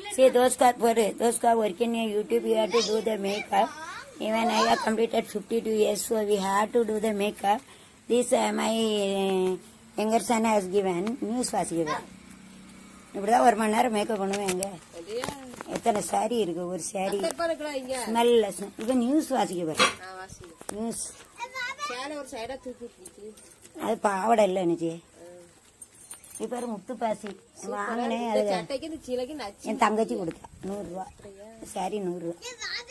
See, those guys for those guys working in YouTube, you have to do the makeup. Even I have completed 52 years, so we have to do the makeup. This uh, my uh, younger son has given news was given. இப்படிதான் ஒரு மணி நேரம் makeup பண்ணுவேங்க எத்தனை sorry இருக்கு ஒரு sorry ஸ்மெல்ல இவன் news வாசிக்க பாரு நியூஸ் சேலை ஒரு சைடா தூக்கி விட்டுருக்கு. அது பாவடை இல்லை எனக்கு இப்ப பாரு முத்து பாசி வாங்கினேன் இந்த அது சட்டைக்கு இந்த சீலைக்கு நச்சு என் தங்கச்சி கொடுத்தா நூறு ரூபா சாரி நூறு ரூபா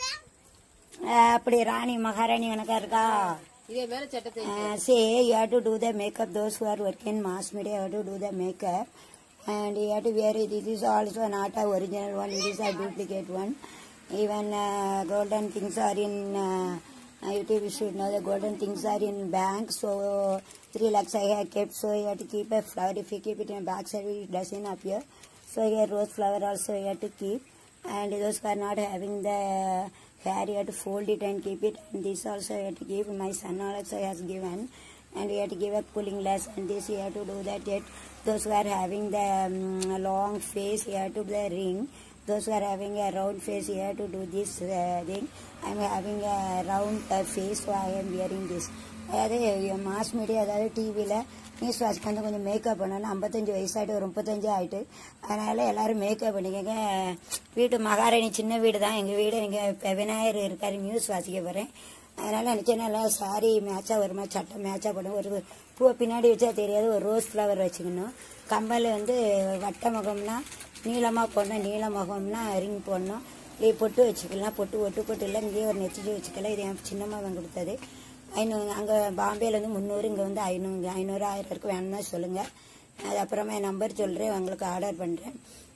அஹ் அப்படி ராணி மகாராணி கணக்கா இருக்கா இதே மேல சட்டை தை- Uh, say you have to do the makeup. Those who are working in mass media have to do the makeup, and you have to wear it. This is also not a original one. It is a duplicate one. Even uh, golden things are in. Uh, uh, YouTube you should know the golden things are in bank. So three lakhs I have kept. So you have to keep a flower. If you keep it in a back side, it doesn't appear. So here rose flower also you have to keep. And those who are not having the hair, you have to fold it and keep it. And this also you have to give. My son also has given. And you have to give a cooling glass. And this you have to do that yet. Those who are having the um, long face, you have to do the ring. Those who are having a round face, you have to do this uh, thing. I am having a round uh, face, so I am wearing this. அதாவது mass media அதாவது டிவியில் news வாட்ச்க்கு வந்து கொஞ்சம் makeup பண்ணணும் ஐம்பத்தஞ்சு வயசாயிட்டு ஒரு முப்பத்தஞ்சு ஆயிட்டு அதனால எல்லாரும் மேக்கப் பண்ணிக்கங்க வீட்டு மகாராணி சின்ன வீடு தான் எங்கள் வீடு எங்கள் விநாயகர் இருக்காரு நியூஸ் வாசிக்க போகிறேன் அதனால நினச்ச நல்லா சாரி மேட்சா வருமா சட்டை மேட்சா போடும் ஒரு பூவை பின்னாடி வச்சா தெரியாது ஒரு ரோஸ் ஃப்ளவர் வச்சுக்கணும் கம்பல் வந்து வட்ட முகம்னா நீளமாக போடணும் நீள முகம்னா ரிங் போடணும் இப்படி பொட்டு வச்சுக்கலாம் பொட்டு ஒட்டு பொட்டு இல்லை இங்கேயே ஒரு நெத்திச்சு வச்சுக்கலாம் இது என் சின்னம்மா கொடுத்தது ஐநூறு அங்கே பாம்பேல வந்து முந்நூறு இங்கே வந்து ஐநூறு ஐநூறு ஆயிரம் இருக்கு வேணும்னா சொல்லுங்கள் அது அப்புறமா என் நம்பர் சொல்கிறேன் உங்களுக்கு ஆர்डर பண்ணுறேன்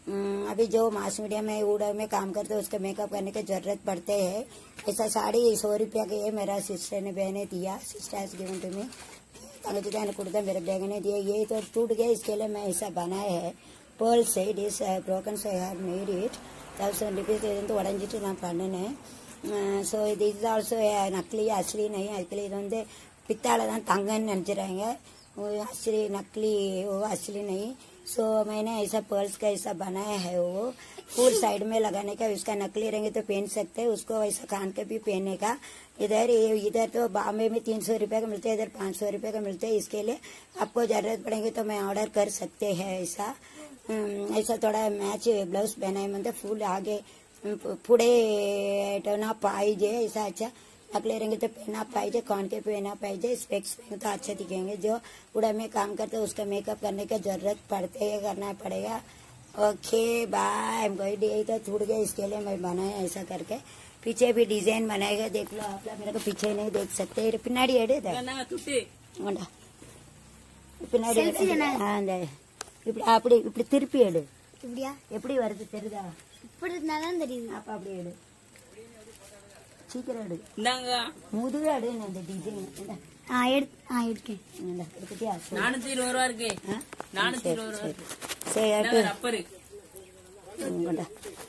अभी जो मास मीडिया में उड़ा में काम करते हैं उसका मेकअप करने की जरूरत पड़ते है ऐसा साड़ी सौ रुपया का ये मेरा सिस्टर ने बहने दिया sister has given to me तंगची ने कुर्ता मेरे बैग ने दिया ये तो टूट गया इसके लिए मैं ऐसा बनाया है पर्ल से it is broken so I have made it thousand rupees இது வந்து உடஞ்சிட்டு நான் பண்ணினேன் ஸோ இது இது ஆல்சோ நக்லி அஸ்லி நெய் அதுக்குள்ள இது வந்து பித்தால தான் தங்கன்னு நினச்சிடுறாங்க वो असली नकली वो असली नहीं सो मैंने ऐसा पर्ल्स का ऐसा बनाया है वो फुल साइड में लगाने का उसका नकली रहेंगे तो पहन सकते हैं उसको वैसा खान के भी पहनने का इधर ये- इधर तो बॉम्बे में तीन सौ रुपये का मिलते हैं इधर पाँच सौ रुपये का मिलते हैं इसके लिए आपको जरूरत पड़ेंगे तो मैं ऑर्डर कर सकते हैं ऐसा हम्म, ऐसा थोड़ा मैच ब्लाउज पहना है मतलब फुल आगे हम्म, पुढे टना पाहिजे ऐसा अच्छा अगले रहेंगे तो पहना पाहिजे कौन के पहना पाहिजे स्पेक्स पहने तो अच्छा दिखेंगे जो उड़ा में काम करते हैं उसका मेकअप करने की जरूरत पड़ते है करना पड़ेगा ओके बाय गोइडी तो टूट गया इसके लिए मैं बनाया ऐसा करके पीछे भी डिजाइन बनाएगा देख लो आप लोग मेरे को पीछे नहीं देख सकते इधर पिनाड़ी एडे इधर நாங்க துட்டு உண்டா பின்னாடி எடு. ஆ, அந்த இப்படி அப்படி இப்படி திருப்பி எடு இப்படியா எப்படி வருது தெரியுதா இப்படி இருந்தாதான் தெரியுது அப்ப அப்படி எடு சீக்கிரம் எடு இந்தாங்க முதுகு எடு இந்த டிசைன் ஆ எடு ஆ எடுக்கேன் எடுத்துட்டியா சரி. நானூத்தி இருபது ரூபா இருக்கு ஆ? நானூத்தி சரி, இருபது ரூபா சரி. சரி இந்தாங்க எடு. ரப்பரு ம், கொண்டா.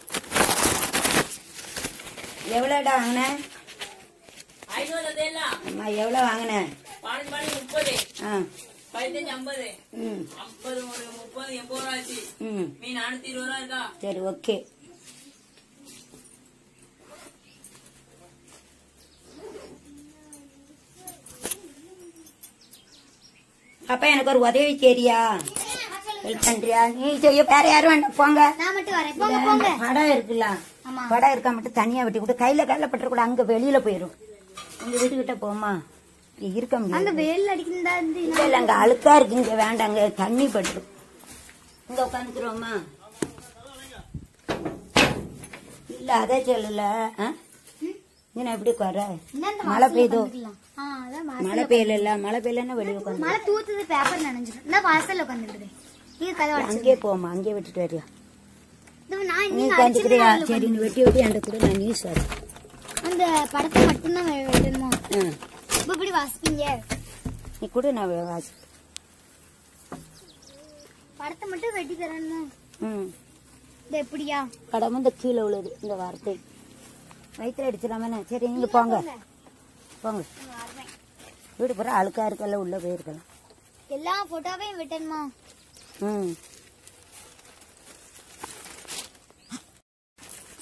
எவ்வளோடா வாங்கின ஐநூறு அதெல்லாம் அம்மா எவ்வளோ வாங்கின பாஞ்சு பாஞ்சு முப்பது ஆ பதினஞ்சு ஐம்பது ம் ஐம்பது ஒரு முப்பது எண்பது ரூபா ஆச்சு ம் மீ நானூத்தி இருபது ரூபா இருக்கா சரி ஓகே அப்பா எனக்கு ஒரு உதவி சரியா ஹெல்ப் பண்றியா நீ செய்ய வேற யாரும் வேண்டாம் போங்க நான் மட்டும் வரேன் போங்க போங்க படம் இருக்குல்ல ஆமா. படம் இருக்கா மட்டும் தனியா வெட்டி கூட கையில கையில பட்டுற கூட அங்க வெளியில போயிரும் உங்க வீட்டுக்கிட்ட போமா இங்க இருக்க அங்க முடியாது வெயில் அடிக்கிறதா இருந்து இல்ல இல்ல அங்க அழுக்கா இருக்கு இங்க வேண்டாம் அங்க தண்ணி பட்டுரும் இங்க உட்காந்துக்கிறோமா இல்ல அதே சொல்லல ஆ? இங்க நான் எப்படி குற இந்தாண்ட மழை வாசல்ல பெய்யுதோ உட்காந்துக்கலாம். ஆ அதான் வாசல்ல மழை பெய்யல மழை பெய்யலன்னா வெளியே உட்காந்து மழை தூத்துது பேப்பர் நனைஞ்சிடும் இந்த வாசல்ல உட்காந்துருக்குது இது கதை அங்கேயே போமா அங்கேயே விட்டுட்டு வரியா நான் நீ நீங்க உட்காந்துக்கிறியா அடிச்சிருந்தா சரி நீ வெட்டி வெட்டி அந்த கூட நான் நியூஸ் வரேன் அந்த படத்தை மட்டும்தான் வெ- வெட்டணுமா ஆ. இப்ப இப்படி வாசிப்பீங்க நீ கூட நான் வாசி படத்தை மட்டும் வெட்டி தரணுமா ம் இது எப்படியா படம் வந்து கீழே உள்ளது இந்த வார்த்தை வயிற்றுல அடிச்சிடாம சரி நீங்க போங்க போங்க நான் வர்றேன். வீடு பூரா அழுக்கா இருக்கல உள்ள போயிருக்கலாம் எல்லா போட்டோவையும் வெட்டணுமா ம்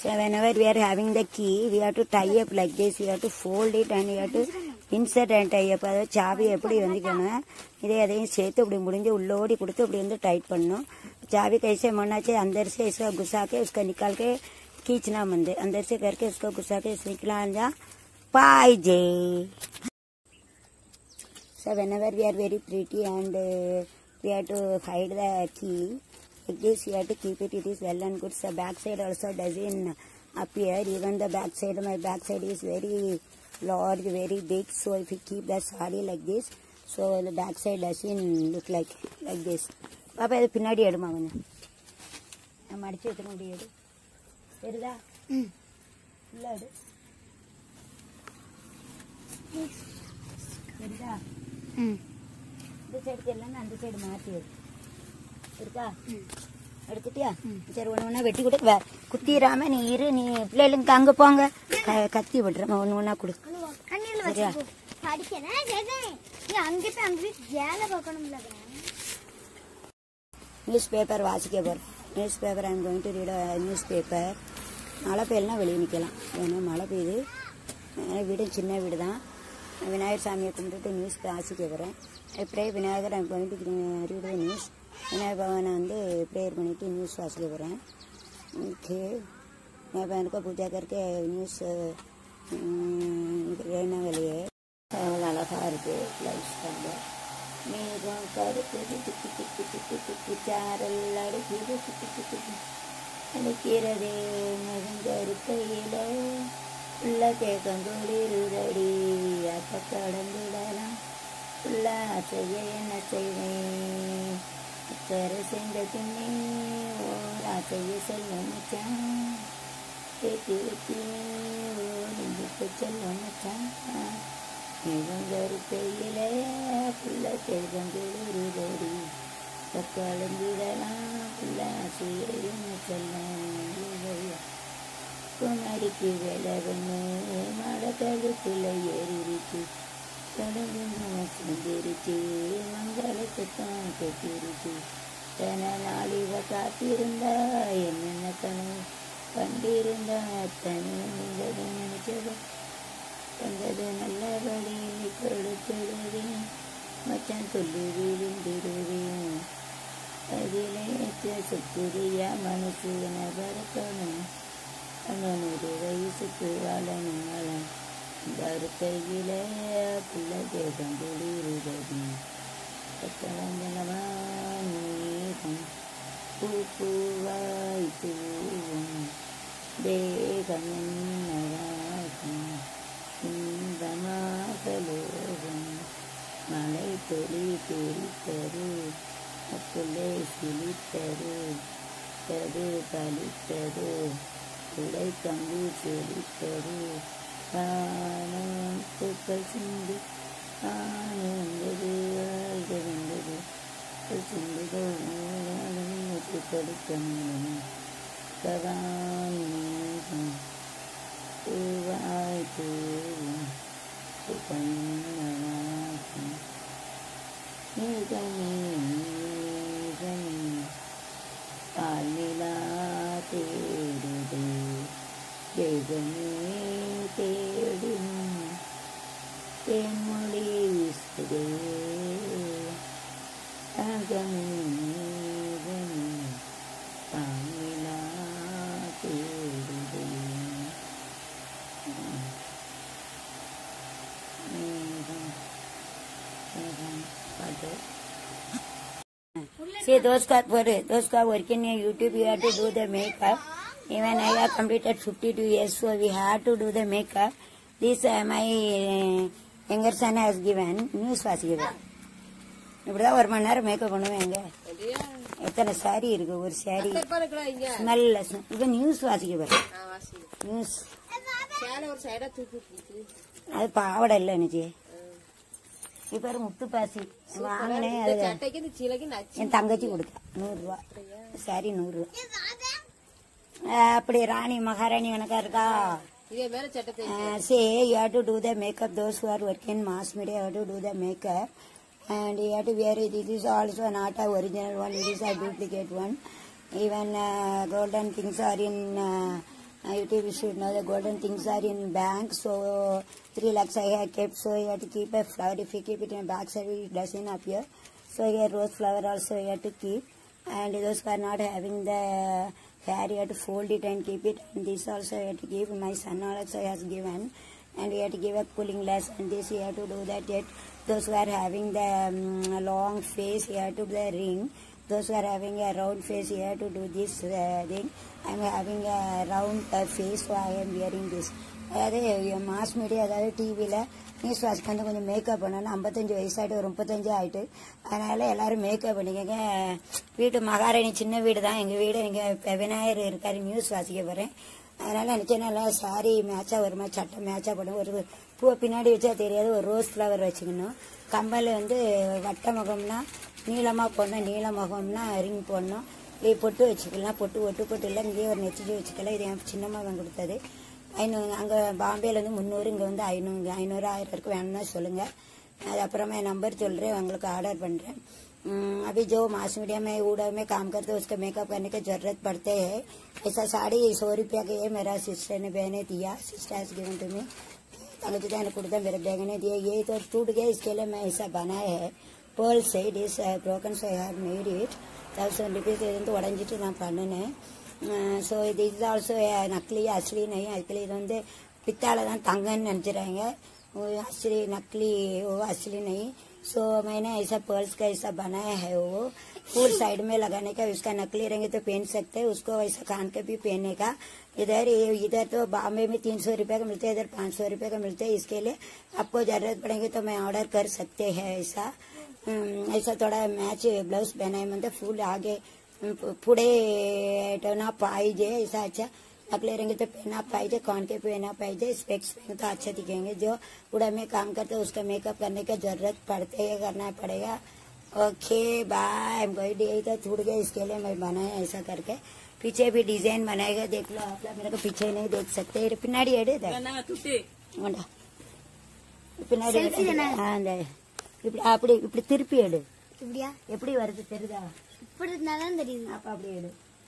So whenever we are having the key, we have to tie up like this. We have to fold it and we have to insert and tie up. அதாவது சாவி எப்படி வந்துக்கணும் இதே அதையும் சேர்த்து இப்படி முடிஞ்சு உள்ளோடி கொடுத்து இப்படி வந்து டைட் பண்ணணும் चाबी कैसे मोड़ना चाहिए अंदर से इसको घुसा के उसका निकाल के खींचना मंदे अंदर से करके उसको घुसा के निकला जा पाइजे So whenever we are very pretty and uh, we have to hide the key, like this you have to keep it, it is well and good. So back side also doesn't appear, even the back side, my back side is very large, very big. So if you keep the sari like this, so the back side doesn't look like like this. பாப்பா இது பின்னாடி எடுமா கொஞ்சம் நான் மடிச்சு வைக்க முடியாது தெரியுதா ம் உள்ள எடு தெரியுதா ம் இந்த சைடு தெரியலன்னு அந்த சைடு மாற்றி எடு இருக்கா ம். எடுத்துட்டியா சரி ஒன்று ஒன்றா வெட்டி கொடு வே- குத்திராம நீ இரு நீ பிள்ளைகளுக்கு அங்கே போங்க க- கத்தி விடுறேன் ஒன்று ஒன்றா கொடு கண்ணியில் சரியா? வச்சு படிக்கிறேன் கேட்கேன் நீ அங்கே போய் அங்கே போய் வேலை பார்க்கணும்ல நியூஸ் பேப்பர் வாசிக்க போகிறேன் newspaper I'm going to read newspaper மழை பெய்யலாம் வெளியே நிற்கலாம் ஏன்னா மழை பெய்யுது அதனால வீடு சின்ன வீடு தான் விநாயகர் சாமியை கும்பிட்டுட்டு நியூஸ் வாசிக்க போகிறேன் pray Vinayagar I'm going to read the news Vinayagar பகவானை வந்து ப்ரேயர் பண்ணிவிட்டு நியூஸ் வாசிக்க போகிறேன் ஓகே मैं बहन को पूजा करके न्यूज़ रहने वाली है அழகா இருக்கு லைஃப் பண்ண மேகம் கருப்பு திக்கு திக்கு திக்கு திக்கு திக்கு சாரல் அடிக்கிறது திக்கு திக்கு திக்கு அடிக்கிறதே மேகம் கருக்கையில உள்ள கேட்கம் குளிருதடி அப்ப கடந்துடலாம் உள்ள செய்ய என்ன செய்வேன் அக்கறை செஞ்ச பின்னே ஓர் ஆசையை சொல்ல மச்சான் கேட்டு வைத்தே ஓர் நெஞ்சுக்கு சொல்ல மச்சான் மேகம் கருக்கையில புள்ள கேட்கம் குளிருதடி கலந்திடலாம் புள்ள ஆசையையும் சொல்ல குமரிக்கு விலவன்னு மழை கழுத்துல ஏறிடுச்சு கடந்து செஞ்சிருச்சு மங்களத்தை தான் கட்டிருச்சு தன நாளிவ காத்திருந்தா என்னென்ன கனவு கண்டிருந்தா அத்தனை நீங்களே நினைச்சது வந்தது நல்லபடி கொடுத்துடுவேன் மச்சான் சொல்லி விழுந்துடுவேன் அதிலே சுத்திரியா மனசு நபரக்கணும் நூறு வயசுக்கு வாழணும் வாழணும் கருக்கையில புள்ள தேகம் குளிருதடி கலந்தனவான் பூ பூவாய் தூவும் தேகம் என்னவாகும் இன்பமாகலோகம் மலை துளி துளித்தரு அப்புள்ளே சிலித்தரு தது பலித்தது உடை கம்பி செழித்தது வானம் பூக்கள் சிந்தி ஆனந்தது வாழ்க வந்தது சிந்துதோ மூச்சு கொடுக்க பவானி மேகம் பூவாய் பூவும் புகழ்நவாகும் மேகமே மேகமே பாலிலா தேடுதே வேகமே தேடும் தேன்மொழி வீசுதே அகமே மேகமே பாலிலா தேடுதே மேகம் மேகம் பாட்டு See, those guys for those guys working in YouTube, you have to do the makeup. Even I have completed 52 years, so we have to do the makeup. This uh, my uh, younger son has given, news was given. இப்படிதான் ஒரு மணி நேரம் makeup பண்ணுவேன் எங்க எத்தனை sorry இருக்கு ஒரு sorry ஸ்மெல்ல இப்ப news வாசிக்க பாரு நியூஸ் அது பாவடை இல்லை எனக்கு இப்ப ஒரு முத்து பாசி வாங்கினேன் அது என் தங்கச்சி கொடுத்தா நூறு ரூபா சாரி நூறு ரூபா அஹ் அப்படி ராணி மகாராணி வணக்கம் இருக்கா இதே மேல சட்டத்தை say you have to do the makeup those who are work in mass media have to do the makeup and you have to wear it is also not a original one it is a duplicate one even golden things are in Uh, you two should know the golden things are in bank. So three lakhs I have kept. So you have to keep a flower. If you keep it in a back side, it doesn't appear. So here rose flower also you have to keep. And those who are not having the hair, you have to fold it and keep it. And this also you have to give. My son also has given. And we have to give a cooling glass. And this you have to do that yet. Those who are having the um, long face, you have to do the ring. Those who are having a round face, you have to do this uh, thing. I am having a round uh, face, so I am wearing this. அதாவது mass media அதாவது டிவியில் news வாட்ச்க்கு வந்து கொஞ்சம் makeup பண்ணணும் ஐம்பத்தஞ்சு வயசாயிட்டு ஒரு முப்பத்தஞ்சு ஆயிட்டு அதனால எல்லாரும் மேக்கப் பண்ணிக்கங்க வீட்டு மகாராணி சின்ன வீடு தான் எங்கள் வீடு எங்கள் விநாயகர் இருக்காரு நியூஸ் வாசிக்க போகிறேன் அதனால நினைச்ச நல்லா சாரி மேட்சா வருமா சட்டை மேட்சா போடும் ஒரு பூவை பின்னாடி வச்சா தெரியாது ஒரு ரோஸ் ஃப்ளவர் வச்சுக்கணும் கம்பல் வந்து வட்ட முகம்னா நீளமாக போடணும் நீள முகம்னா ரிங் போடணும் இப்படி பொட்டு வச்சுக்கலாம் பொட்டு ஒட்டு பொட்டு இல்லை இங்கேயே ஒரு நெத்திச்சு வச்சுக்கலாம் இது என் சின்ன மகன் கொடுத்தது ஐநூறு அங்கே பாம்பேல வந்து முந்நூறு இங்கே வந்து ஐநூறு ஐநூறு ஆயிரம் இருக்கு வேணும்னா சொல்லுங்கள் அது அப்புறமா என் நம்பர் சொல்கிறேன் உங்களுக்கு ஆர்डर பண்ணுறேன் अभी जो मास मीडिया में उड़ा में काम करते हैं उसका मेकअप करने की जरूरत पड़ते है ऐसा साड़ी सौ रुपया के मेरा सिस्टर ने बहने दिया sister has given to me तंगचिता ने कुर्ता मेरे बहन ने दिया ये तो टूट गया इसके लिए मैं ऐसा बनाया है पर्ल से it is broken so I have made it thousand rupees இது வந்து உடஞ்சிட்டு நான் பண்ணினேன் ஸோ இது இது ஆல்சோ நக்லி அஸ்லி நெய் அதுக்கு இது வந்து பித்தால தான் தங்கன்னு நினச்சிடுறாங்க वो असली नकली वो असली नहीं सो मैंने ऐसा पर्ल्स का ऐसा बनाया है वो फुल साइड में लगाने का उसका नकली रहेंगे तो पहन सकते हैं उसको वैसा कान के भी पहनने का इधर ये- इधर तो बॉम्बे में तीन सौ रुपये का मिलते हैं इधर पाँच सौ रुपये का मिलते हैं इसके लिए आपको जरूरत पड़ेगी तो मैं ऑर्डर कर सकते हैं ऐसा हम्म, ऐसा थोड़ा मैच ब्लाउज पहना है मतलब फुल आगे हम्म, पुढे टोना पाहिजे ऐसा अच्छा अगले रहेंगे तो पहना पाहिजे कौन के पहना पाहिजे स्पेक्स पहने तो अच्छा दिखेंगे जो उड़ा में काम करते हैं उसका मेकअप करने का जरूरत पड़ते है करना पड़ेगा ओके बाय गोइड यही तो छूट गया इसके लिए मैं बनाया ऐसा करके पीछे भी डिजाइन बनाएगा देख लो आप लोग मेरे को पीछे नहीं देख सकते ये पिनाड़ी एडे इधर என்னங்க துட்டு வேண்டா. பின்னாடி Selfie தானே? ஆ, அந்த இப்படி அப்படி இப்படி திருப்பி எடு இப்படியா எப்படி வருது தெரியுதா இப்படி இருந்தாதான் தெரியுது அப்ப அப்படி எடு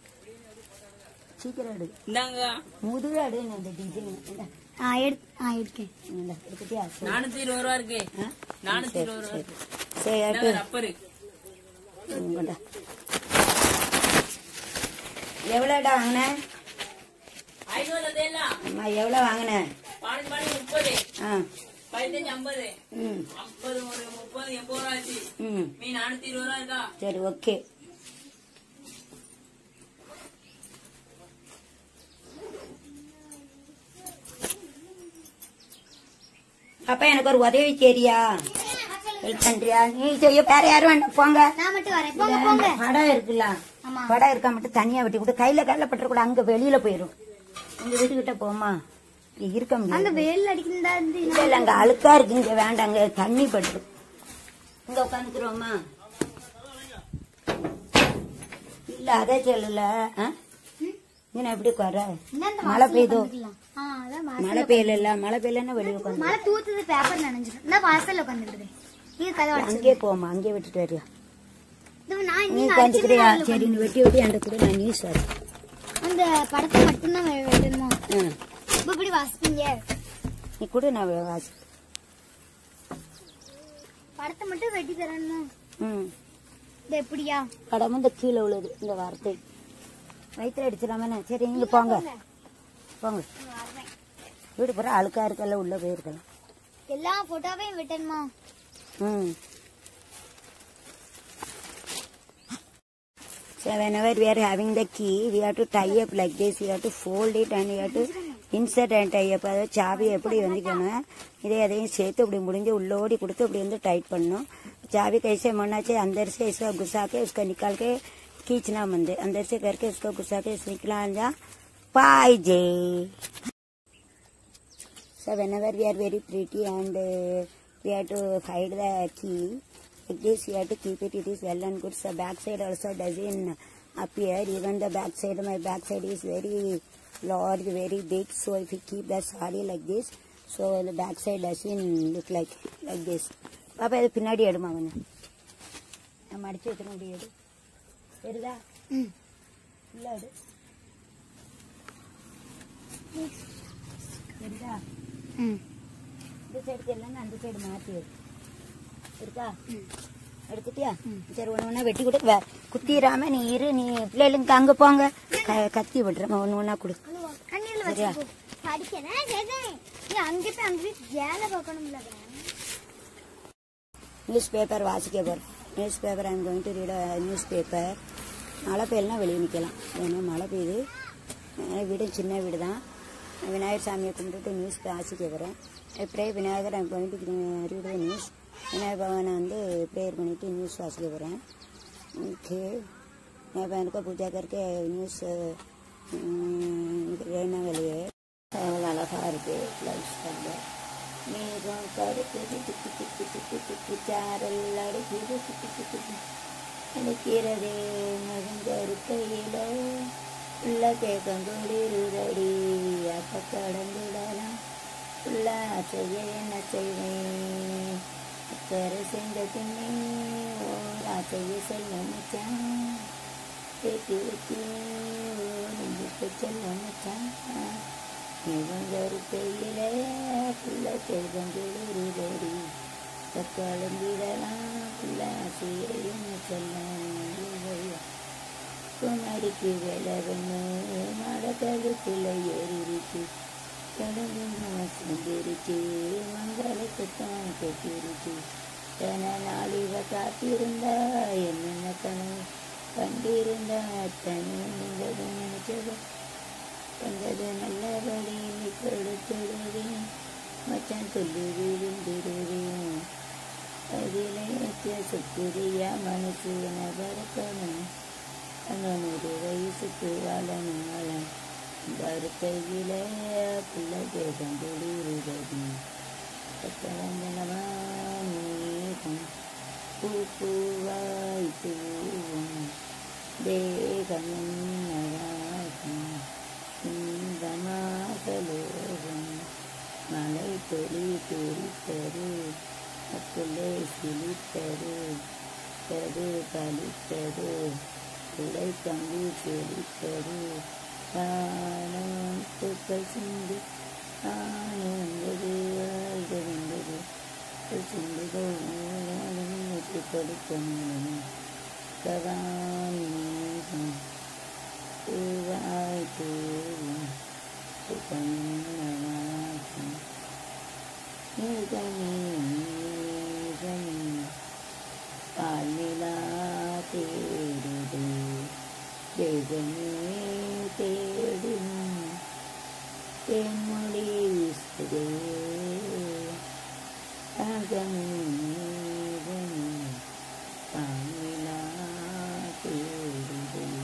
சீக்கிரம் எடு இந்தாங்க முதுகு எடு இந்த டிசைன் ஆ எடு ஆ எடுக்கேன் எடுத்துட்டியா சரி. நானூத்தி இருபது ரூபா இருக்கு ஆ? நானூத்தி சரி, இருபது ரூபா சரி. இருக்கு சரி இந்தாங்க எடு. ரப்பரு ம், கொண்டா. எவ்வளோடா வாங்கின ஐநூறு அதெல்லாம் அம்மா எவ்வளோ வாங்கின பாஞ்சு மணி முப்பது ஆ பதினஞ்சு ஐம்பது ம் ஐம்பது ஒரு முப்பது எண்பது ரூபா ஆச்சு ம் மீ நானூத்தி இருபது ரூபா இருக்கா சரி ஓகே அப்பா எனக்கு ஒரு உதவி சரியா ஹெல்ப் பண்றியா நீ செய்ய வேற யாரும் வேண்டாம் போங்க நான் மட்டும் வரேன் போங்க போங்க படம் இருக்குல்ல ஆமா. படம் இருக்கா மட்டும் தனியா வெட்டி கூட கையில கையில பட்டுற கூட அங்க வெளியில போயிரும் உங்க வீட்டுக்கிட்ட போமா இங்க இருக்க அங்க முடியாது வெயில் அடிக்கிறதா இருந்து இல்ல இல்ல அங்க அழுக்கா இருக்கு இங்க வேண்டாங்க தண்ணி பட்டுரும் இங்க உட்காந்துக்கிறோமா இல்ல அதே சொல்லல ஆ? நீ நான் எப்படி உட்கார இந்தாண்ட மழை வாசல்ல பெய்யுதோ உட்காந்துக்கலாம். ஆ, அதான் வாசல்ல மழை பெய்யல மழை பெய்யலன்னா வெளியே உட்காந்து மழை தூத்துது பேப்பர் நனைஞ்சிடும் இந்த வாசல்ல உட்காந்துருக்குது இது கதை உடச்சு அங்கேயே போமா அங்கேயே விட்டுட்டு வரியா இது நான் நீ நீங்க உட்காந்துக்கிறியா அடிச்சிருந்தா சரி நீ வெட்டி வெட்டி அந்த கூட நான் நியூஸ் வரேன் அந்த படத்தை மட்டும்தான் வெ- வெட்டணுமா ம் இப்ப இப்படி வாசிப்பீங்க நீ கூட நான் வாசி படத்தை மட்டும் வெட்டி தரணுமா ம் இது எப்படியா படம் இந்த கீழே உள்ளது இந்த வார்த்தை வயிற்றுல அடிச்சிடாம சரி நீங்க போங்க போங்க நான் வரேன். வீடு பூரா அழுக்கா இருக்கல உள்ள போயிருக்கலாம் எல்லா போட்டோவையும் வெட்டணுமா ம் So whenever we are having the key, we have to tie up like this. We have to fold it and we have to insert and tie up. அதாவது சாவி எப்படி வந்துக்கணும் இதே அதையும் சேர்த்து இப்படி முடிஞ்சு உள்ளோடி கொடுத்து இப்படி வந்து டைட் பண்ணணும் चाबी कैसे मोड़ना चाहिए अंदर से इसको घुसा के उसको निकाल के खींचना मंदिर अंदर से करके उसको घुसा के निकला जा पाइजे So whenever we are very pretty and uh, we have to hide the key, like this you have to keep it, it is well and good. So back side also doesn't appear, even the back side, my back side is very large, very big. So if you keep the saree like this, so the back side doesn't look like, like this. பாப்பா இது பின்னாடி எடுமா அவனு நம்ம அடிச்சு வைக்க முடியாது தெரியுதா ம் இல்ல அது இருக்கா ம் இந்த சைடு தெரியலன்னு அந்த சைடு மாற்றி இருக்கா எடுத்துட்டியா சரி ஒன்று ஒன்றா வெட்டி கொடு வே- குத்திராம நீ இரு நீ பிள்ளைகளுக்கு அங்கே போங்க க- கத்தி விடுறேன் ஒன்று ஒன்றா கொடு கண்ணியில் சரியா? வச்சு படிக்கிறேன் கேட்குறேன் நீ அங்கே போய் அங்கே போய் வேலை பார்க்கணும்ல நியூஸ் பேப்பர் வாசிக்க போகிறேன் newspaper I'm going to read newspaper மழை பெய்யலாம் வெளியே நிற்கலாம் ஏன்னா மழை பெய்யுது அதனால வீடு சின்ன வீடு தான் விநாயகர் சாமியை கும்பிட்டுட்டு நியூஸ் வாசிக்க போகிறேன் pray Vinayagar I'm going to read news Vinayagar பகவானை வந்து ப்ரேயர் பண்ணிவிட்டு நியூஸ் வாசிக்க போகிறேன் ஓகே मैं बहन को पूजा करके न्यूज़ रहने वाली है அழகா இருக்கு ப்ளவுஸ் கண்டு மேகம் கருப்பு திக்கு திக்கு திக்கு திக்கு திக்கு சாரல் அடிக்கிறது திக்கு திக்கு திக்கு அடிக்கிறதே மகம் கருக்கையில உள்ள கேக்கம் குளிருதடி அப்ப கடந்துடலாம் உள்ள செய்ய என்ன செய்வேன் அக்கறை செஞ்ச பின்னே ஓர் ஆசையை சொல்ல மச்சான் பேட்டி வச்சு நெஞ்சுக்கு சொல்ல மச்சான் இவன் கருத்தையில புள்ள செல்வம் குளிருதடி தக்காளந்திடலாம் புள்ள ஆசையையும் சொல்ல குமரிக்கு விளவன்னு மடக்கழுத்துல ஏறிடுச்சு கடந்து செஞ்சிருச்சு மங்களத்தை தான் கட்டிருச்சு என நாளிவ காத்திருந்தா என்னென்ன கனவு கண்டிருந்தா அத்தனை நின்றது நினைச்சது வந்தது நல்லபடி நீ கொடுத்துடுவே மச்சான் சொல்லி விழுந்துடுவேன் அதிலே சுக்குரியா மனசு நபரக்கணும் அந்த நூறு வயசுக்கு வாழணும் வாழணும் கருத்தையில பிள்ளை தேசம் குளிருதடி கலந்தனமானேகம் பூ பூவாய் தூவும் தேகமும் நவாகும் இன்பமாகலோகம் மலை தொழி துளித்தரு அக்குள்ளே சிலித்தரு தரு பலித்தரு துளை கம்பி செழித்தரு தானும் பூக்கள் சிந்தி ஆனந்தது வாழ்க வந்தது சிந்துதோ மூலம் கொடுக்கணும் கதாமீகம் பூவாய் பூவும் சுகமாகும் நீகமே நீகமே பால்நிலா தேடுது தேகமே தேடும் தென்மொழி வீசுதே அகமே மேகமே பால்நிலா தேடுது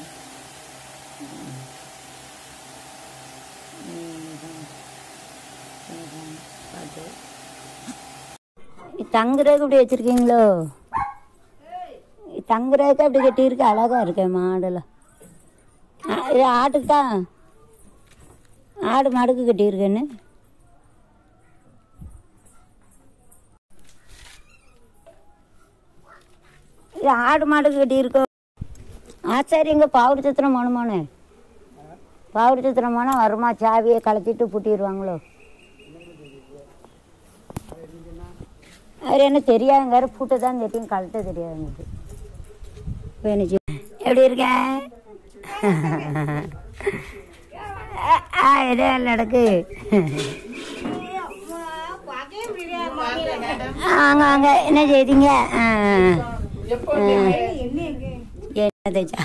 மேகம் மேகம் பாட்டு தங்குறதுக்கு இப்படி வச்சிருக்கீங்களோ தங்குறதுக்கு அப்படி கட்டியிருக்கு அழகா இருக்கு மாடெல்லாம் ஆ, இது ஆட்டுக்கு தான் ஆடு மாடுக்கு கட்டியிருக்கேன்னு இது ஆடு மாடுக்கு கட்டியிருக்கோம் ஆச்சாரி இங்கே பாவடி சத்திரம் போகணுமானே பாவடி சத்திரம் போனால் வருமா சாவியை கலத்திட்டு பூட்டிடுவாங்களோ அவர் என்ன தெரியாதுங்காரு பூட்டை தான் தெரியும் கழட்ட தெரியாதுங்க இப்போ என்ன செய்ய- எப்படி இருக்க ஆ இதே நடக்கு அங்க அங்க என்ன செய்தீங்க ஆ. ஆ. என்ன தைச்சா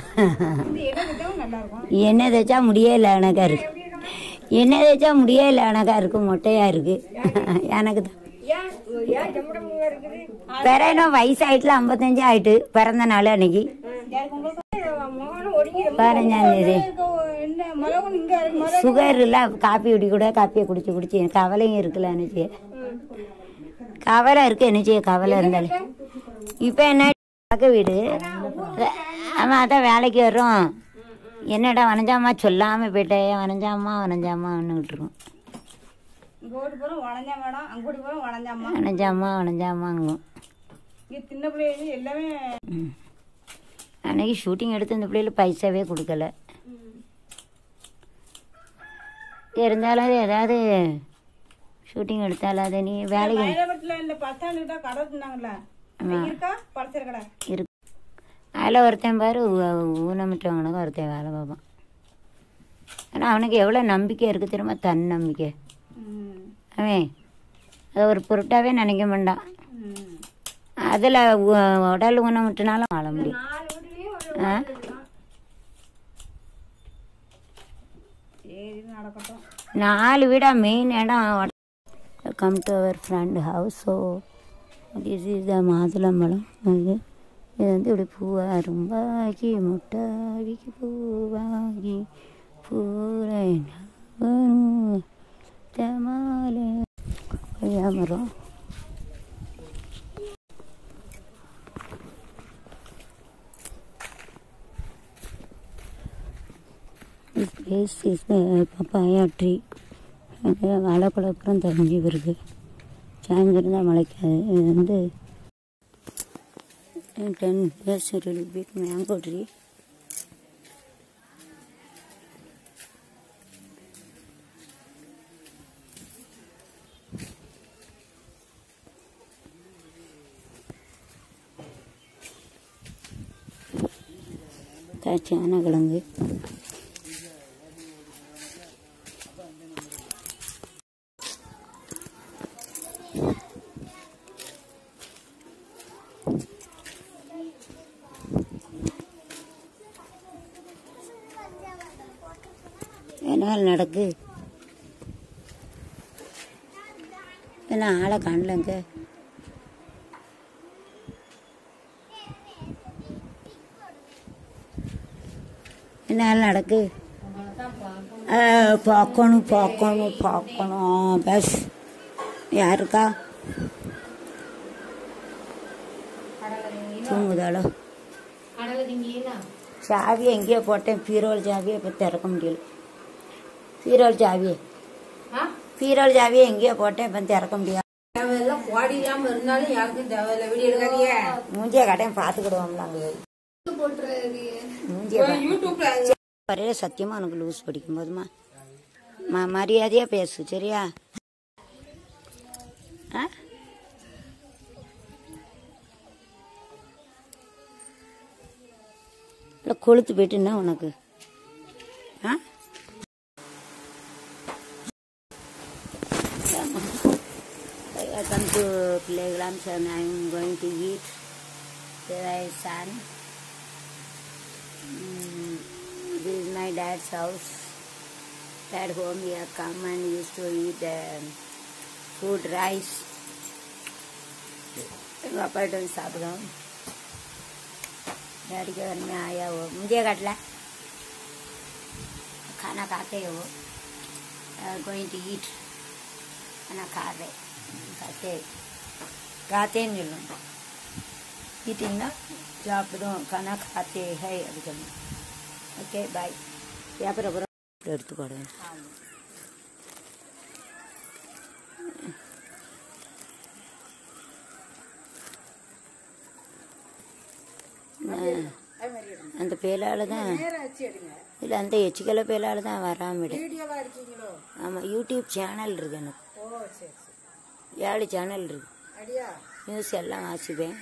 என்ன தைச்சா முடியல எனக்கா இருக்கு என்ன தைச்சா முடியல எனக்கா இருக்கு மொட்டையா இருக்கு எனக்கு தான் வேற என்ன வயசாயிட்டுல ஐம்பத்தஞ்சு ஆயிட்டு பிறந்த நாள் அன்னைக்கு பதினஞ்சாம் தேதி சுகர் இல்ல காப்பி குடி கூட காப்பியை குடிச்சு குடிச்சு எனக்கு கவலையும் இருக்குல்ல என்ன செய்ய கவலை இருக்கு என்ன செய்ய கவலை இருந்தாலும் இப்போ என்ன பக்க வீடு ஆமா அதான் வேலைக்கு வர்றோம் என்னடா வனஞ்சாமா சொல்லாம போயிட்டேன் வனஞ்சாமா வனஞ்சாமா ஒன்றுகிட்டு இருக்கோம் இங்கோட்டு போகிறோம் வளைஞ்சா மேடம் அங்கோட்டு போகிறோம் வளைஞ்சாம்மா வனஞ்சாமா வனஞ்சாமாங்கும் இங்கே சின்ன பிள்ளைங்க எல்லாமே ம். அன்னைக்கு ஷூட்டிங் எடுத்து இந்த பிள்ளைகளுக்கு பைசாவே கொடுக்கல இருந்தாலும் ஏதாவது ஷூட்டிங் எடுத்தாலும் அதை நீ வேலைக்கு பைரவத்துல இந்த பத்தாண்டுகிட்ட கடை இருந்தாங்கல்ல இருக்கா பழசர கடை இருக்கு அதில் ஒருத்தன் பாரு ஊ- ஊனமிட்டவனுக்கு ஒருத்தன் வேலை பார்ப்பான் ஆனால் அவனுக்கு எவ்வளோ நம்பிக்கை இருக்குது தெரியுமா தன் நம்பிக்கை ம் அவன் அதை ஒரு பொருட்டாவே நினைக்க மாட்டான் ம் அதில் உடல் ஊனமிட்டுனாலும் வாழ முடியும் ஆ சரி நடக்கட்டும் நாலு வீடா மெயின் இடம் come to our friend house so this is the மாதுளம்பழம் அது இது வந்து இப்படி பூவாரும்பாகி முட்டாவிக்கு பூவாகி பூரை மாலை கொய்யா மரம் This place is the papaya tree. அது வாழைப்பழம் அப்புறம் தெரிஞ்சு வருது சாயந்தரம் தான் முளைக்காது இது வந்து ten years big mango tree காய்ச்சியான கிழங்கு என்ன நடக்கு என்ன ஆளை காணலங்க என்ன நடக்கு ஆ, பார்க்கணும் பார்க்கணும் பார்க்கணும் பஸ் யாருக்கா தூங்குதாளோ சாவி எங்கேயோ போட்டேன் பீரோல் சாவியை இப்போ திறக்க முடியல பீரோல் சாவியை பீரோல் சாவியை எங்கேயோ போட்டேன் இப்போ திறக்க முடியாது ஓடிடாம இருந்தாலும் யாருக்கும் தேவையில்ல வீடியோ எடுக்காதீங்க மூஞ்சிய கடையும் பார்த்துக்கிடுவோம்ல அங்கே மூஞ்சிய யூடியூப்ல வரையில சத்தியமா உனக்கு லூஸ் படிக்கும் போதுமா ம மரியாதையா பேசு சரியா ஆ இல்லை கொளுத்து போயிட்டுன்னா உனக்கு ஆ Welcome to playground and I'm going to eat the son. Mm, this is my dad's house. At home we have come and used to eat um, food rice. एगो अपन साबुन डैडी के घर में आया वो मुझे कटला खाना खाते हो गोइंग टू ईट खाना खा रहे खाते खाते नहीं लोग ஈட்டிங்கன்னா சாப்பிடும் கணா காத்தே ஹை அதுக்கு ஓகே பாய் அப்புறம் அப்புறம் எடுத்து போடுவேன் அந்த பேலால தான் இல்லை அந்த எச்சிக்கலை பேலால தான் வராமடு ஆமாம் யூடியூப் சேனல் இருக்கு எனக்கு ஏழு சேனல் இருக்கு நியூஸ் எல்லாம் வாசிப்பேன்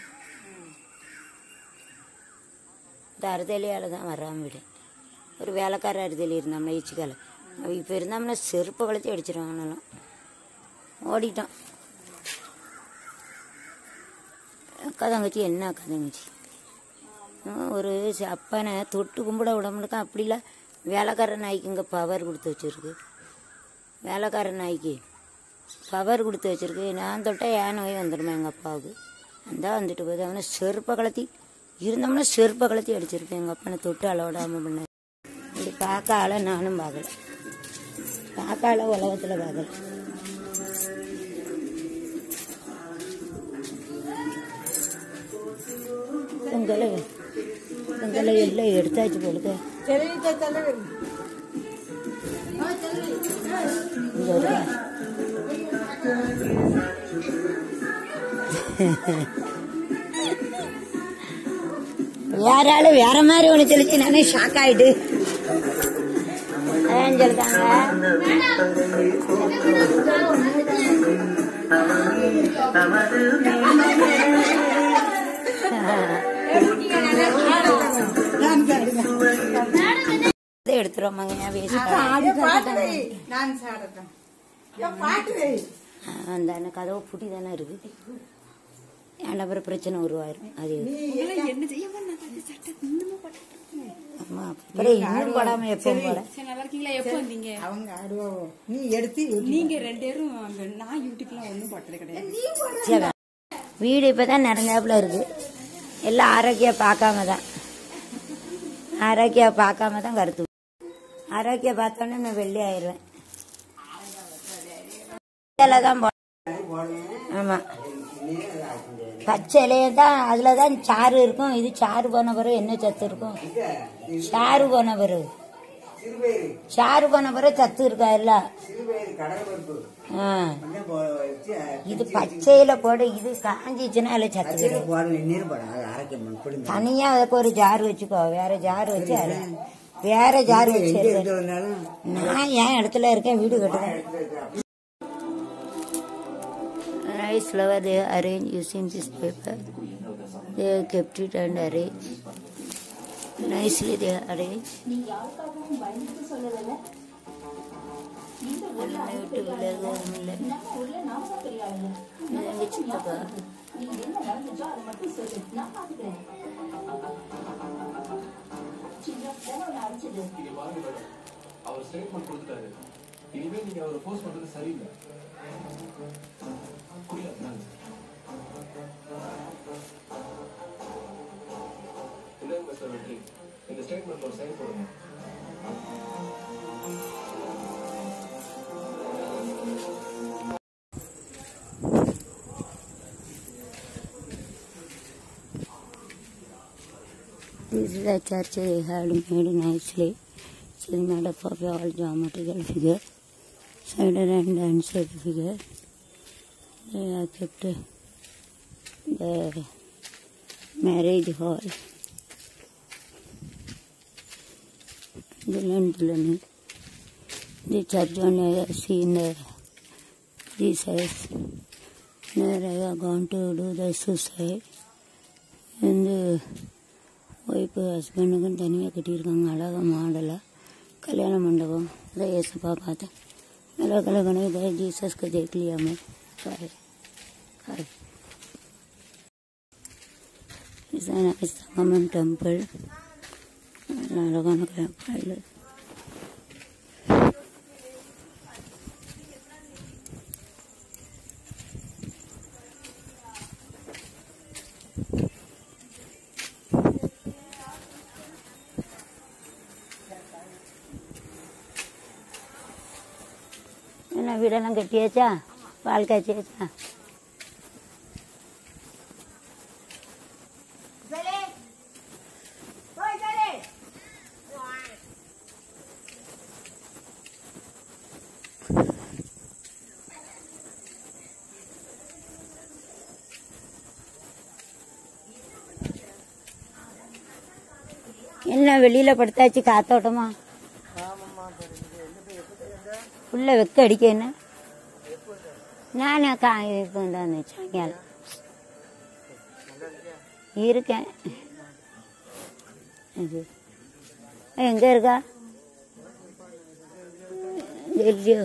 இந்த அறுதலியால் தான் வராம விடு ஒரு வேலைக்கார அறுதலி இருந்தாம்ல ஈச்சிக்கால இப்போ இருந்தாம்னா செருப்பை வளர்த்தி அடிச்சிருவாங்கனாலும் ஓடிட்டோம் அக்கா தங்கச்சி என்ன அக்கா தங்கச்சி ஆ, ஒரு ச- அப்பனை தொட்டு கும்பிட விட முடியும் அப்படிலாம் வேலைக்கார நாய்க்கு இங்கே பவர் கொடுத்து வச்சிருக்கு வேலைக்கார நாய்க்கு பவர் கொடுத்து வச்சிருக்கு நான் தொட்டால் ஏன் நோய் வந்துடுமா எங்கள் அப்பாவுக்கு அந்த வந்துட்டு போகுது அவனை செருப்பை கலத்தி இருந்தோம்னா செருப்பை கலத்தி அடிச்சிருப்பேன் எங்கள் அப்பனை தொட்டு அளவிடாம பண்ண இப்படி பார்க்க ஆள நானும் பார்க்கல பார்க்க ஆள உலகத்தில் பார்க்கல உங்களை உங்களை எல்லாம் எடுத்தாச்சு போலுக்க இங்க வருவா. வேற ஆளு வேற மாதிரி ஒன்று தெளிச்சு நானே ஷாக் ஆயிட்டு அதான் சொல்லிட்டாங்க இதை எடுத்துருவோமாங்க ஏன் வேஸ்ட் நான் சாப்பிட்டேன் அந்த அந்த கதவு பூட்டி தானே இருக்கு ஏன்டா அப்புறம் பிரச்சனை உருவாயிரும் அது ஆமா அப்புறம் இன்னும் போடாம எப்பவும் போல சரி நல்லா இருக்கீங்களா எப்போ வந்தீங்க அவங்க ஆடுவாவோ நீ எடுத்து நீங்க ரெண்டு பேரும் அங்க நான் யூடியூப்லாம் ஒண்ணும் போட்டது கிடையாது சரி வீடு இப்பதான் நிறைஞ்சாப்புல இருக்கு எல்லாம் ஆரோக்கியம் பார்க்காம தான் ஆரோக்கியம் பார்க்காம தான் கருத்து ஆரோக்கியம் பார்த்தோன்னே நான் வெள்ளி ஆயிடுவேன் இதில் தான் போ ஆமா பச்சை இலைய தான் அதுல தான் சாறு இருக்கும் இது சாறு போன பிறகு என்ன சத்து இருக்கும் சாறு போன பிறகு சாறு போன பிறகு சத்து இருக்கா இல்ல ஆ. இது பச்சையில போட இது காஞ்சிச்சுன்னா அதுல சத்து கிடையாது. நீர் போட அரைக்க மண் தனியா அதுக்கு ஒரு ஜார் வச்சுக்கோ வேற ஜார் வச்சு அது வேற ஜார் வச்சு எடு. நான் என் இடத்துல இருக்கேன் வீடு கட்டுறேன் nice flower they arrange using this paper they have kept it and arrange nicely they arrange எல்லாமே விட்டு விலகவும் இல்லை இது எங்க சித்தப்பா அவர் ஸ்டேட்மெண்ட் கொடுத்துட்டாரு இனிமே நீங்க அவரை போஸ்ட் பண்றது சரியில்லை புரியல நாங்க இல்லை மிஸ்டர் வெற்றி இந்த ஸ்டேட்மெண்ட்ல ஒரு சைன் போடுங்க This is a church they had made nicely. It is made up of all geometrical figure, side and inside figure. They have kept the marriage hall. Dulan Dulani. The church only I have seen the this house. There I have gone to do the suicide. And uh, wife ஹஸ்பண்டுக்கும் தனியாக கட்டியிருக்காங்க அழகாக மாடலாக கல்யாண மண்டபம் இதை ஏசப்பா பார்த்தேன் நல்லா கலகணும் இதை ஜீசஸ்க்கு ஜெயிக்கலையாமே காரு காரு சங்கமன் டெம்பிள் அழகான கோயில் என்ன வீடெல்லாம் கட்டியாச்சா பால் காய்ச்சியாச்சா என்ன வெளியில படுத்தாச்சு காத்தோட்டமா உள்ள வெக்க அடிக்க என்ன நான் கா இப்போ தான் சாயங்காலம் இருக்கேன் இது எங்க இருக்கா டெல்லியோ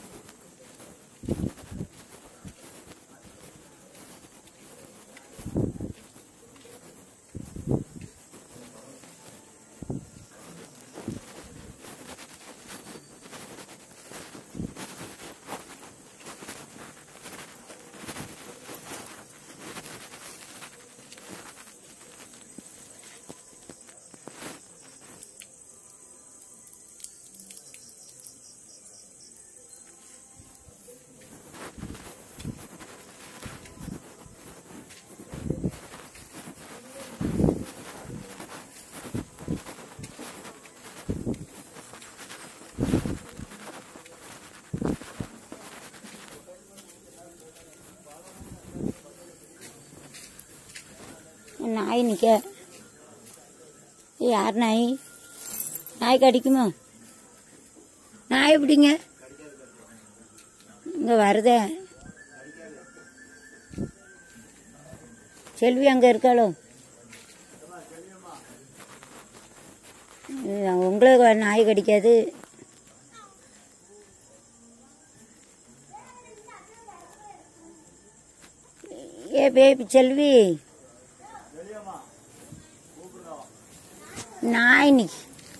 நாய் நிக்க யார் நாய் நாய் கடிக்குமா நாய் பிடிங்க இங்க வருதே செல்வி அங்க இருக்காளோ இது உங்களுக்கு நாய் கடிக்காது ஏ பேபி செல்வி நாய் இன்னைக்கு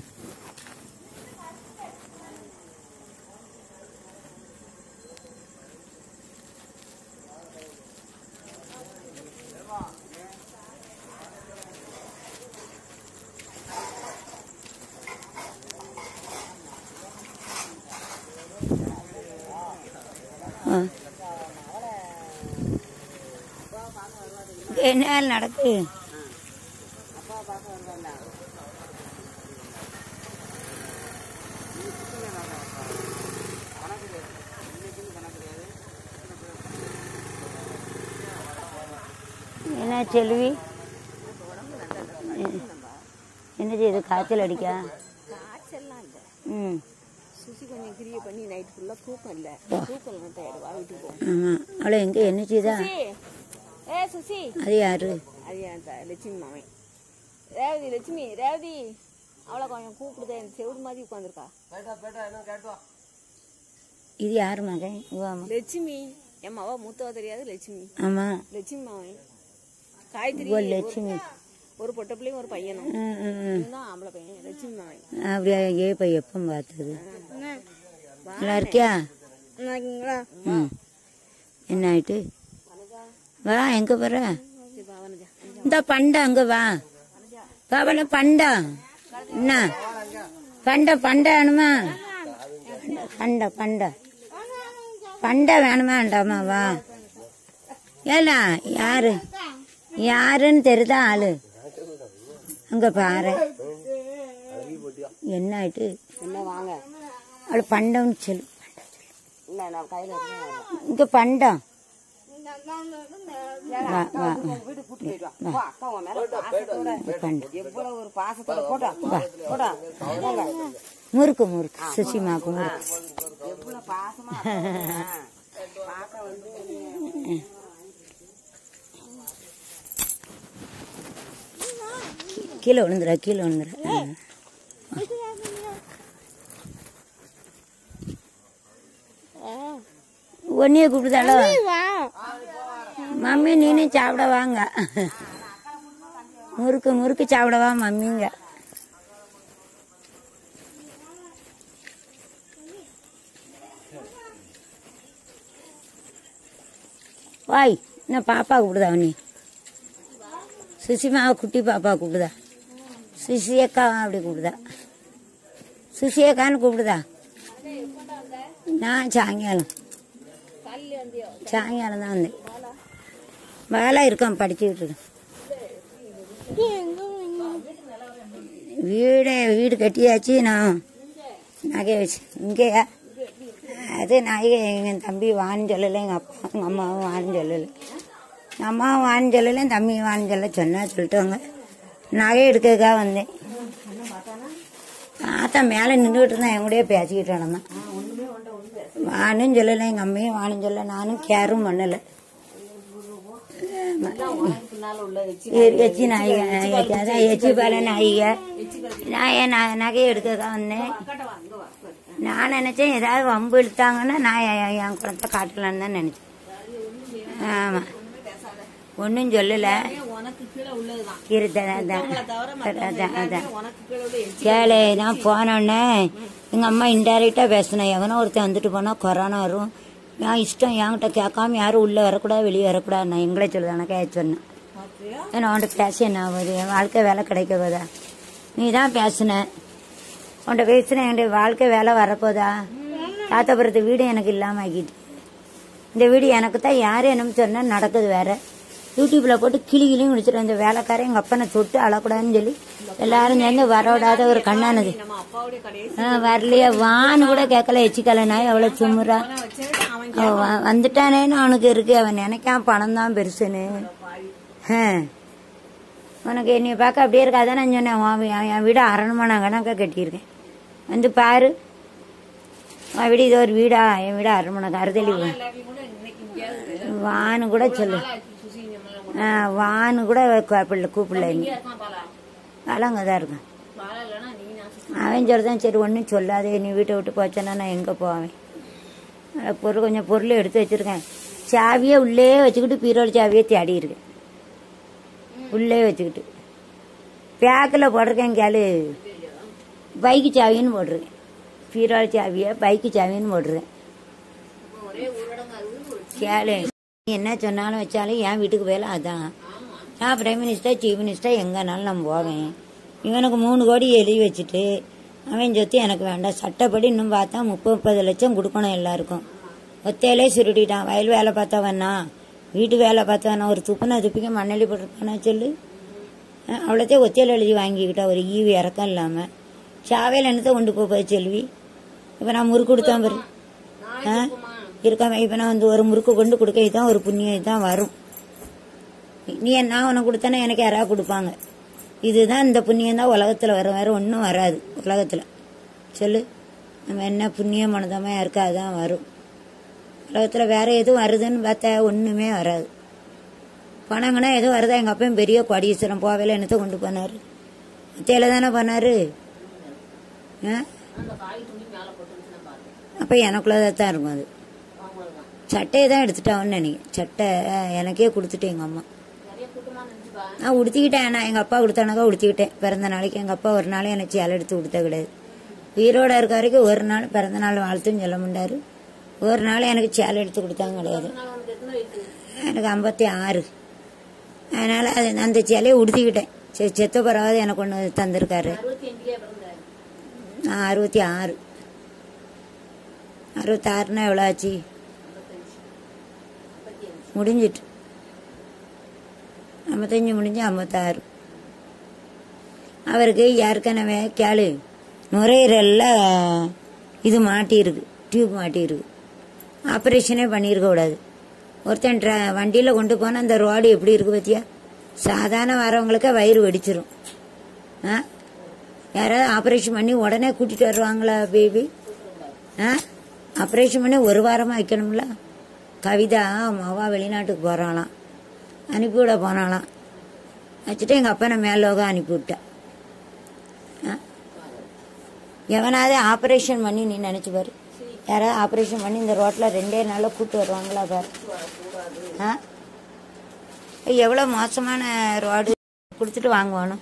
ஆ. என்ன நடக்கு என்ன செல்வி என்ன செய்யுது காய்ச்சல் அடிக்கா ம் சுசி கொஞ்சம் கிரிய பண்ணி நைட் ஃபுல்லா தூக்கம் இல்ல தூக்கம் இல்ல டயர்டு வா வீட்டுக்கு போ ஆமாம் அவளை எங்கே என்ன செய்தா ஏ சுசி அது யாரு அது என் த- லட்சுமி மாமன் ரேவதி லட்சுமி ரேவதி அவளை கொஞ்சம் கூப்பிடுதே இந்த செவிடு மாதிரி உட்காந்துருக்கா இது யாரு மகன் ஓ ஆமாம் லட்சுமி என் மாவா மூத்தவ தெரியாது லட்சுமி ஆமாம் லட்சுமி மாமன் காயத்ரி ஓ ஒரு- லட்சுமி ஒரு பொட்ட பிள்ளையும் ஒரு பையனும் ம் ம் ம் இதுதான் ஆம்பளை பையன் லட்சுமி மாமன் அப்படியா ஏ இப்போ எப்போ பார்த்தது நல்லா இருக்கியா ம் என்ன ஆயிட்டு வா எங்க போற இந்த பண்டா அங்க வா பாவல பண்டா என்ன பண்ட பண்ட வேணுமா பண்ட பண்ட பண்ட வேணுமா வேண்டாமா வா ஏலா யாரு யாருன்னு தெரியுதா ஆளு அங்க பாரு என்ன ஆயிட்டு என்ன வாங்க அவளு பண்டம்னு சொல்லு இல்ல நான் கையில இருக்கேன் இங்க பண்டம் வா வா வீடு கூட்டு போயிட்டு வா போ, அக்கா உன் மேல பாசத்தோட பண்டம் எவ்வளவு ஒரு பாசத்தோட போட்டா போட்டா போங்க முறுக்கு முறுக்கு சுசிமாக்கு முறுக்கு எவ்வளவு பாசமா இருக்கா. பார்க்க வந்து கீழே விழுந்துடா கீழே விழுந்துடா ஒன்னிய கூப்பிடுதாளோ மம்மி நீனும் சாப்பிட வாங்க முறுக்கு முறுக்கு சாப்பிடவா மம்மிங்க வாய் என்ன பாப்பா கூப்பிடுதா நீ சுசிமாவை குட்டி பாப்பா கூப்பிடுதா சுசி அக்கா அப்படி கூப்பிடுதா சுசி அக்கான்னு கூப்பிடுதா நான் சாயங்காலம் சாயங்காலம் தான் வந்தேன் வேலை இருக்கான் படிச்சுக்கிட்டு இருக்கேன் வீடு வீடு கட்டியாச்சு நான் நகை வச்சு இங்கேயா அது நகை எங்கள் தம்பி வான்னு சொல்லலை எங்கள் அப்பா எங்கள் அம்மாவும் வான்னு சொல்லலை எங்கள் அம்மாவும் வான்னு சொல்லலை என் தம்பி வான்னு சொல்ல சொன்னா சொல்லிட்டாங்க நகை எடுக்கிறதுக்காக வந்தேன் பார்த்தா மேலே நின்றுக்கிட்டு இருந்தேன் என் கூடயே பேசிக்கிட்டு நடந்தேன் வானும் சொல்லலை எங்கள் அம்மையும் வானும் சொல்ல நானும் கேரும் பண்ணலை எச்சி நாயிக அதான் எச்சி பால நாயிக நான் என் ந- நகையை எடுக்க வந்தேன் நான் நினைச்சேன் ஏதாவது வம்பு இழுத்தாங்கன்னா நான் என் என் குளத்தை காட்டலான்னு தான் நினைச்சேன் ஆமாம் ஒன்றும் சொல்லலை உனக்கு கீழே உள்ளதுதான் இருந்தேன் அதான் அதான் அதான் உனக்கு கீழே உள்ள எச்சி கேளு நான் போனோடனே எங்கள் அம்மா இன்டைரக்டாக பேசினேன் எவனோ ஒருத்தன் வந்துட்டு போனால் கொரோனா வரும் என் இஷ்டம் என்கிட்ட கேட்காம யாரும் உள்ளே வரக்கூடாது வெளியே வரக்கூடாது நான் எங்களே சொல்லுதானே கேட்க சொன்னேன் ஏன்னா உன்கிட்ட பேச என்ன ஆகுது என் வாழ்க்கை வேலை கிடைக்க போதா நீ தான் பேசுன உன்கிட்ட பேசுன என் வாழ்க்கை வேலை வரப்போதா தாத்தபுரத்து வீடு எனக்கு இல்லாமல் ஆக்கிட்டு இந்த வீடு எனக்கு தான் யார் என்னன்னு சொன்னா நடக்குது வேற யூடியூப்ல போட்டு கிளி கிளியும் முடிச்சிட்டு இந்த வேலைக்காரன் எங்க அப்பனை தொட்டு அழக்கூடாதுன்னு சொல்லி எல்லாரும் சேர்ந்து வரவிடாத ஒரு கண்ணானது நம்ம அப்பாவுடைய கடைசி ஆ, வரலையே வான்னு கூட கேட்கல எச்சிக்கல நாய் அவ்வளவு சும்முறா வச்சுட்டு அவன் அவன் வ- வந்துட்டானேன்னு அவனுக்கு இருக்கு அவன் நினைக்காம பணம் தான் பெருசுன்னு ஆ. உனக்கு என்னைய பார்க்க அப்படியே இருக்காதான் நான் சொன்னேன் உன் வீ- என் வீடு அரண்மனை கணக்காக கட்டியிருக்கேன் வந்து பாரு உன் வீடு இது ஒரு வீடா என் வீடு அரண்மனை கருதலி வான்னு கூட சொல்லு ஆ, வான்னு கூட கூப்பிடல கூப்பிடல நீ அதெல்லாம் அங்கே தான் இருக்கும் அவன் சொல்றதான் சரி ஒன்றும் சொல்லாதே நீ வீட்டை விட்டு போச்சேன்னா நான் எங்கே போவேன் அஹ் பொருள் கொஞ்சம் பொருள் எடுத்து வச்சிருக்கேன் சாவியே உள்ளே வச்சுக்கிட்டு பீரோல் சாவியே தேடி இருக்கேன் உள்ளே வச்சுக்கிட்டு பேக்கில் போட்டிருக்கேன் கேளு பைக்கு சாவின்னு போட்டிருக்கேன் பீரோல் சாவியை பைக்கு சாவின்னு போட்டிருக்கேன் கேளு நீ என்ன சொன்னாலும் வச்சாலும் என் வீட்டுக்கு வேலை அதான் நான் பிரைம் மினிஸ்டர் சீஃப் மினிஸ்டர் எங்கனாலும் நான் போவேன் இவனுக்கு மூணு கோடி எழுதி வச்சுட்டு அவன் சொத்து எனக்கு வேண்டாம் சட்டப்படி இன்னும் பார்த்தா முப்பது முப்பது லட்சம் கொடுக்கணும் எல்லாருக்கும் ஒத்தையிலே சுருட்டிட்டான் வயல் வேலை பார்த்தவனா வீட்டு வேலை பார்த்தவனா ஒரு துப்புனா துப்பிக்க மண்ணெளி போட்டிருப்பானா சொல்லு அஹ் அவ்வளோத்தையும் ஒத்தையில் எழுதி வாங்கிக்கிட்டா ஒரு ஈவு இறக்கம் இல்லாமல் சாவையில் என்னத்தை கொண்டு போய் செல்வி இப்போ நான் முறுக்கு கொடுத்தேன் பாரு ஆ இருக்காம இப்போ நான் வந்து ஒரு முறுக்கு கொண்டு கொடுக்க இதுதான் ஒரு புண்ணியம் இதுதான் வரும் நீ நான் உனக்கு கொடுத்தேன்னா எனக்கு யாராவது கொடுப்பாங்க இதுதான் இந்த புண்ணியம் தான் உலகத்தில் வரும் வேற ஒன்றும் வராது உலகத்தில் சொல்லு நம்ம என்ன புண்ணியம் மனதமா இருக்கா அதான் வரும் உலகத்தில் வேற எதுவும் வருதுன்னு பார்த்தா ஒன்றுமே வராது பணங்கன்னா எதுவும் வருதா எங்கள் அப்பையும் பெரிய கோடீஸ்வரம் போவையில் என்னத்தை கொண்டு போனார் மத்தியில் தானே போனார் ஆ அப்போ எனக்குள்ளதாக தான் இருக்கும் அது சட்டையை தான் எடுத்துட்டான்னு நினைக்கிறேன் சட்டை அஹ், எனக்கே கொடுத்துட்டு எங்கள் அம்மா நான் உடுத்திக்கிட்டேன் நான் எங்கள் அப்பா கொடுத்தானாக்கா உடுத்திக்கிட்டேன் பிறந்த நாளைக்கு எங்கள் அப்பா ஒரு நாள் எனக்கு சேலை எடுத்து கொடுத்த கிடையாது உயிரோட இருக்க வரைக்கும் ஒரு நாள் பிறந்த நாள் வாழ்த்துன்னு சொல்ல மாட்டாரு ஒரு நாள் எனக்கு சேலை எடுத்து கொடுத்தாங்க கிடையாது எனக்கு ஐம்பத்தி ஆறு அதனால் அது அந்த சேலையை உடுத்திக்கிட்டேன் சரி செத்த பிறவாது எனக்கு ஒன்று தந்திருக்காரு நான் அறுபத்தி ஆறு அறுபத்தாறுனா எவ்வளோ ஆச்சு முடிஞ்சிட்டு ஐம்பத்தஞ்சு முடிஞ்சு ஐம்பத்தாறு அவருக்கு ஏற்கனவே கேளு நுரையீரல்ல இது மாட்டியிருக்கு டியூப் மாட்டியிருக்கு ஆப்ரேஷனே பண்ணியிருக்க கூடாது ஒருத்தன் ட்ர வண்டியில் கொண்டு போனால் அந்த ரோடு எப்படி இருக்கு பார்த்தியா சாதாரண வரவங்களுக்கு வயிறு வெடிச்சிரும் ஆ யாராவது ஆப்ரேஷன் பண்ணி உடனே கூட்டிட்டு வருவாங்களா பேபி ஆ ஆப்ரேஷன் பண்ணி ஒரு வாரமாக வைக்கணும்ல கவிதா மாவா வெளிநாட்டுக்கு போகிறாளாம் அனுப்பிவிட போனாலாம் வச்சுட்டு எங்கள் அப்பா நான் மேலோகம் அனுப்பிவிட்டேன் ஆ? எவனாவது ஆப்ரேஷன் பண்ணி நீ நினச்சி பாரு யாராவது ஆப்ரேஷன் பண்ணி இந்த ரோட்டில் ரெண்டே நாளில் கூட்டு வருவாங்களா பாரு ஆ எவ்வளோ மோசமான ரோடு கொடுத்துட்டு வாங்குவானு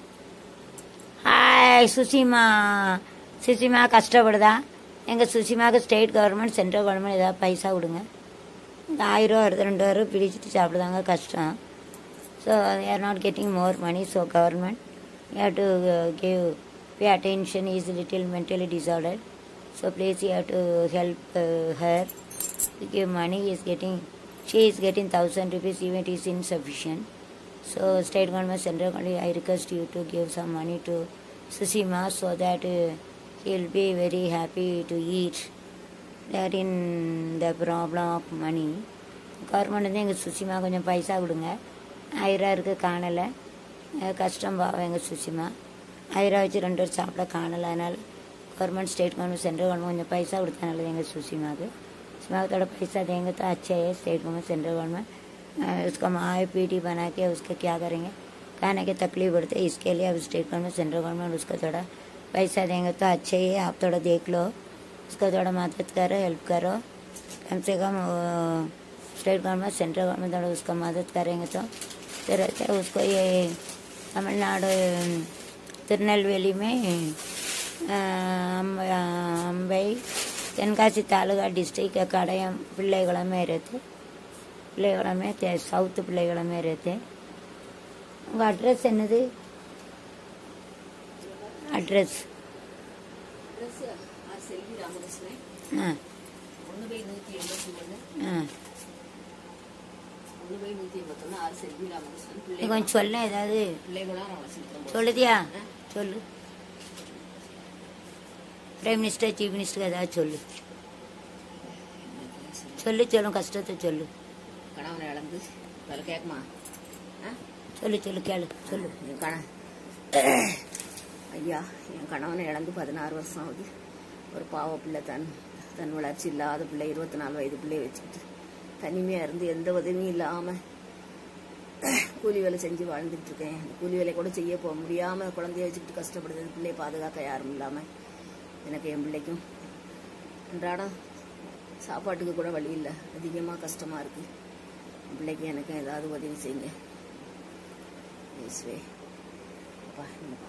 ஹாய் சுசிமா சுசிமா கஷ்டப்படுதா எங்கள் சுசிமாவுக்கு ஸ்டேட் கவர்மெண்ட் சென்ட்ரல் கவர்மெண்ட் ஏதாவது பைசா கொடுங்க இந்த ஆயிரம் ரூபா வருது ரெண்டு ரூபா பிடிச்சிட்டு சாப்பிடுதாங்க கஷ்டம் so are not getting more money so government have to give pay attention is little mentally disorder so please you have to help her give money is getting she is getting thousand rupees even it is insufficient so state government central government i request you to give some money to susima so that uh, he'll be very happy to eat that in the problem of money government வந்து எங்கள் Tsushima கொஞ்சம் பைசா கொடுங்க ஆயிரம் இருக்கு காணலை அஹ் கஷ்டம் பாவம் எங்கள் Tsushima ஆயிரம் வச்சு ரெண்டு பேர் சாப்பிட காணலை அதனால் government state government central government मुझे पैसा उड़ता ना देंगे सुशीमा के सुशीमा को थोड़ा पैसा देंगे तो अच्छा है स्टेट गवर्नमेंट सेंट्रल गवर्नमेंट उसका माए पीटी बना के उसका क्या करेंगे खाने की तकलीफ बढ़ते है इसके लिए अब स्टेट गवर्नमेंट सेंट्रल गवर्नमेंट उसको थोड़ा पैसा देंगे तो अच्छे ही है आप थोड़ा देख लो उसको थोड़ा मदद करो हेल्प करो कम से कम स्टेट गवर्नमेंट सेंट्रल गवर्नमेंट थोड़ा उसका मदद करेंगे तो फिर अच्छा उसको ये तमिलनाडु திருநெல்வேலி में அம்ப- அம்பை தென்காசி தாலுகா டிஸ்ட்ரிக்ட் கடையம் பிள்ளைகளமே रहते பிள்ளைகளமே சவுத்து பிள்ளைகளமே रहते உங்கள் அட்ரஸ் என்னது அட்ரஸ் ஆ ஆ நீ கொஞ்சம் சொல்ல ஏதாவது சொல்லுதியா சொல்லு பிரைம் மினிஸ்டர் சீஃப் மினிஸ்டர் ஏதாவது சொல்லு சொல்லு சொல்லும் கஷ்டத்தை சொல்லு கணவனை இழந்து வேலை கேட்குமா சொல்லு சொல்லு கேளு சொல்லு என் கண ஐயா என் கணவனை இழந்து பதினாறு வருஷம் ஆகுது ஒரு பாவ பிள்ளை தான் தன் வளர்ச்சி இல்லாத பிள்ளை இருபத்தி நாலு வயது பிள்ளைய வச்சுக்கிட்டு தனிமையாக இருந்து எந்த உதவியும் இல்லாமல் கூலி வேலை செஞ்சு வாழ்ந்துட்டு இருக்கேன் அந்த கூலி வேலை கூட செய்ய போக முடியாமல் குழந்தைய வச்சுக்கிட்டு கஷ்டப்படுது அந்த பிள்ளையை பாதுகாக்க யாரும் இல்லாமல் எனக்கு என் பிள்ளைக்கும் அன்றாடம் சாப்பாட்டுக்கு கூட வழி இல்லை அதிகமாக கஷ்டமாக இருக்குது என் பிள்ளைக்கு எனக்கு ஏதாவது உதவி செய்யுங்க இயேசுவே அப்பா எனக்கு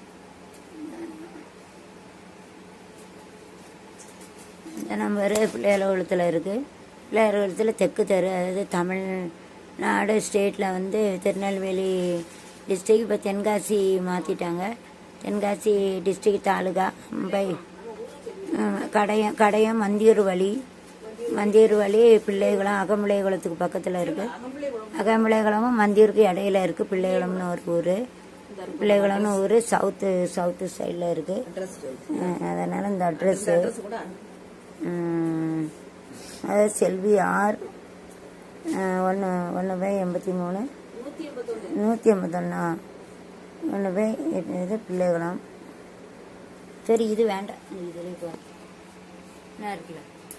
இந்த நம்பர் பிள்ளையார் குளத்தில் இருக்குது பிள்ளையார் குளத்தில் தெற்கு தெரு அதாவது தமிழ்நாடு ஸ்டேட்டில் வந்து திருநெல்வேலி டிஸ்ட்ரிக்ட் இப்போ தென்காசி மாற்றிட்டாங்க தென்காசி டிஸ்ட்ரிக்ட் தாலுகா மும்பை ம், கடையம் கடையம் மந்தியூர் வழி மந்தியூர் வழி பிள்ளைகுளம் அகம்பிள்ளைகுளத்துக்கு பக்கத்தில் இருக்குது அகம்பிள்ளைகுளமும் மந்தியூருக்கு இடையில இருக்குது பிள்ளைகுளம்னு ஒரு ஊர் பிள்ளைகுளம்னு ஊர் சவுத்து சவுத்து சைடில் இருக்குது அதனால் இந்த அட்ரஸ்ஸு கூட ம், அது செல்வி ஆர் ஒன்று ஒன்று பை எண்பத்தி மூணு நூற்றி எண்பத்தொன்னா ஒன்று பை இது பிள்ளைகுளம் சரி இது வேண்டாம் இதில் இப்போ என்ன இருக்குல்ல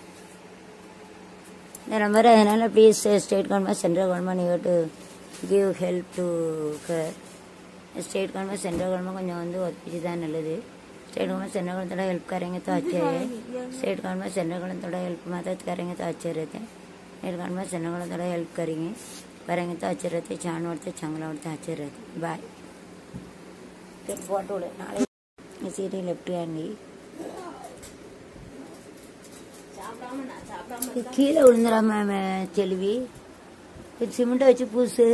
இந்த நம்பர் அதனால் please state government central government you to give help to her state government central government கொஞ்சம் வந்து ஒப்பிச்சுதான் நல்லது स्टेट गवर्नमेंट सेंट्रल गवर्नमेंट थोड़ा हेल्प करेंगे तो अच्छे है स्टेट गवर्नमेंट सेंट्रल गवर्नमेंट थोड़ा हेल्प मदद करेंगे तो अच्छे रहते हैं स्टेट गवर्नमेंट सेंट्रल गवर्नमेंट थोड़ा हेल्प करेंगे करेंगे तो अच्छे रहते छान उड़ते चंगला उड़ते अच्छे रहते बाय फिर फोटो ले नाले इसी लेफ्ट हैंड கீழே விழுந்துடாம செல்வி இது சிமெண்ட்டை வச்சு பூசு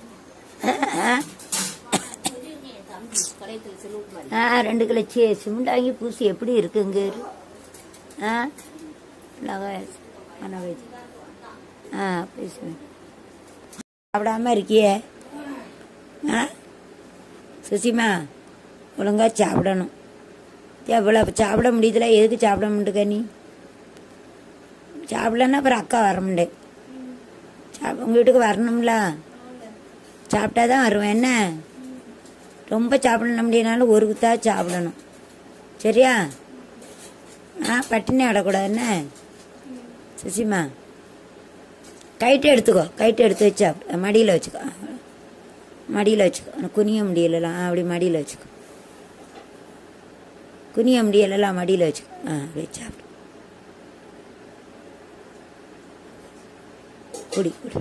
கடையத்தில் செல்லுட்டு மாதிரி ஆ ரெண்டு கிலோ சி சிமெண்ட் வாங்கி பூசி எப்படி இருக்குங்க ஆ நகாயஸ் மனவேஜ் ஆ பேசு சாப்பிடாம இருக்கியே ஆ சுசிமா ஒழுங்கா சாப்பிடணும் எவ்வளோ சாப்பிட முடியுதுல எதுக்கு சாப்பிட முடியுங்க நீ சாப்பிடலன்னா அப்புறம் அக்கா வர முடியும் சாப் உங்கள் வீட்டுக்கு வரணும்ல சாப்பிட்டா தான் வருவேன் என்ன ரொம்ப சாப்பிட முடியனாலும் ஒரு குத்தா சாப்பிடணும் சரியா ஆ பட்டினி ஆடக்கூடாது என்ன சுசிமா கைட்டு எடுத்துக்கோ கைட்டு எடுத்து வச்சு சாப்பிடு மடியில் வச்சுக்கோ மடியில் வச்சுக்கோ உனக்கு குனிய முடியலல ஆ அப்படி மடியில் வச்சுக்கோ குனிய முடியலல மடியில் வச்சுக்கோ ஆ அப்படி சாப்பிடு குடி குடி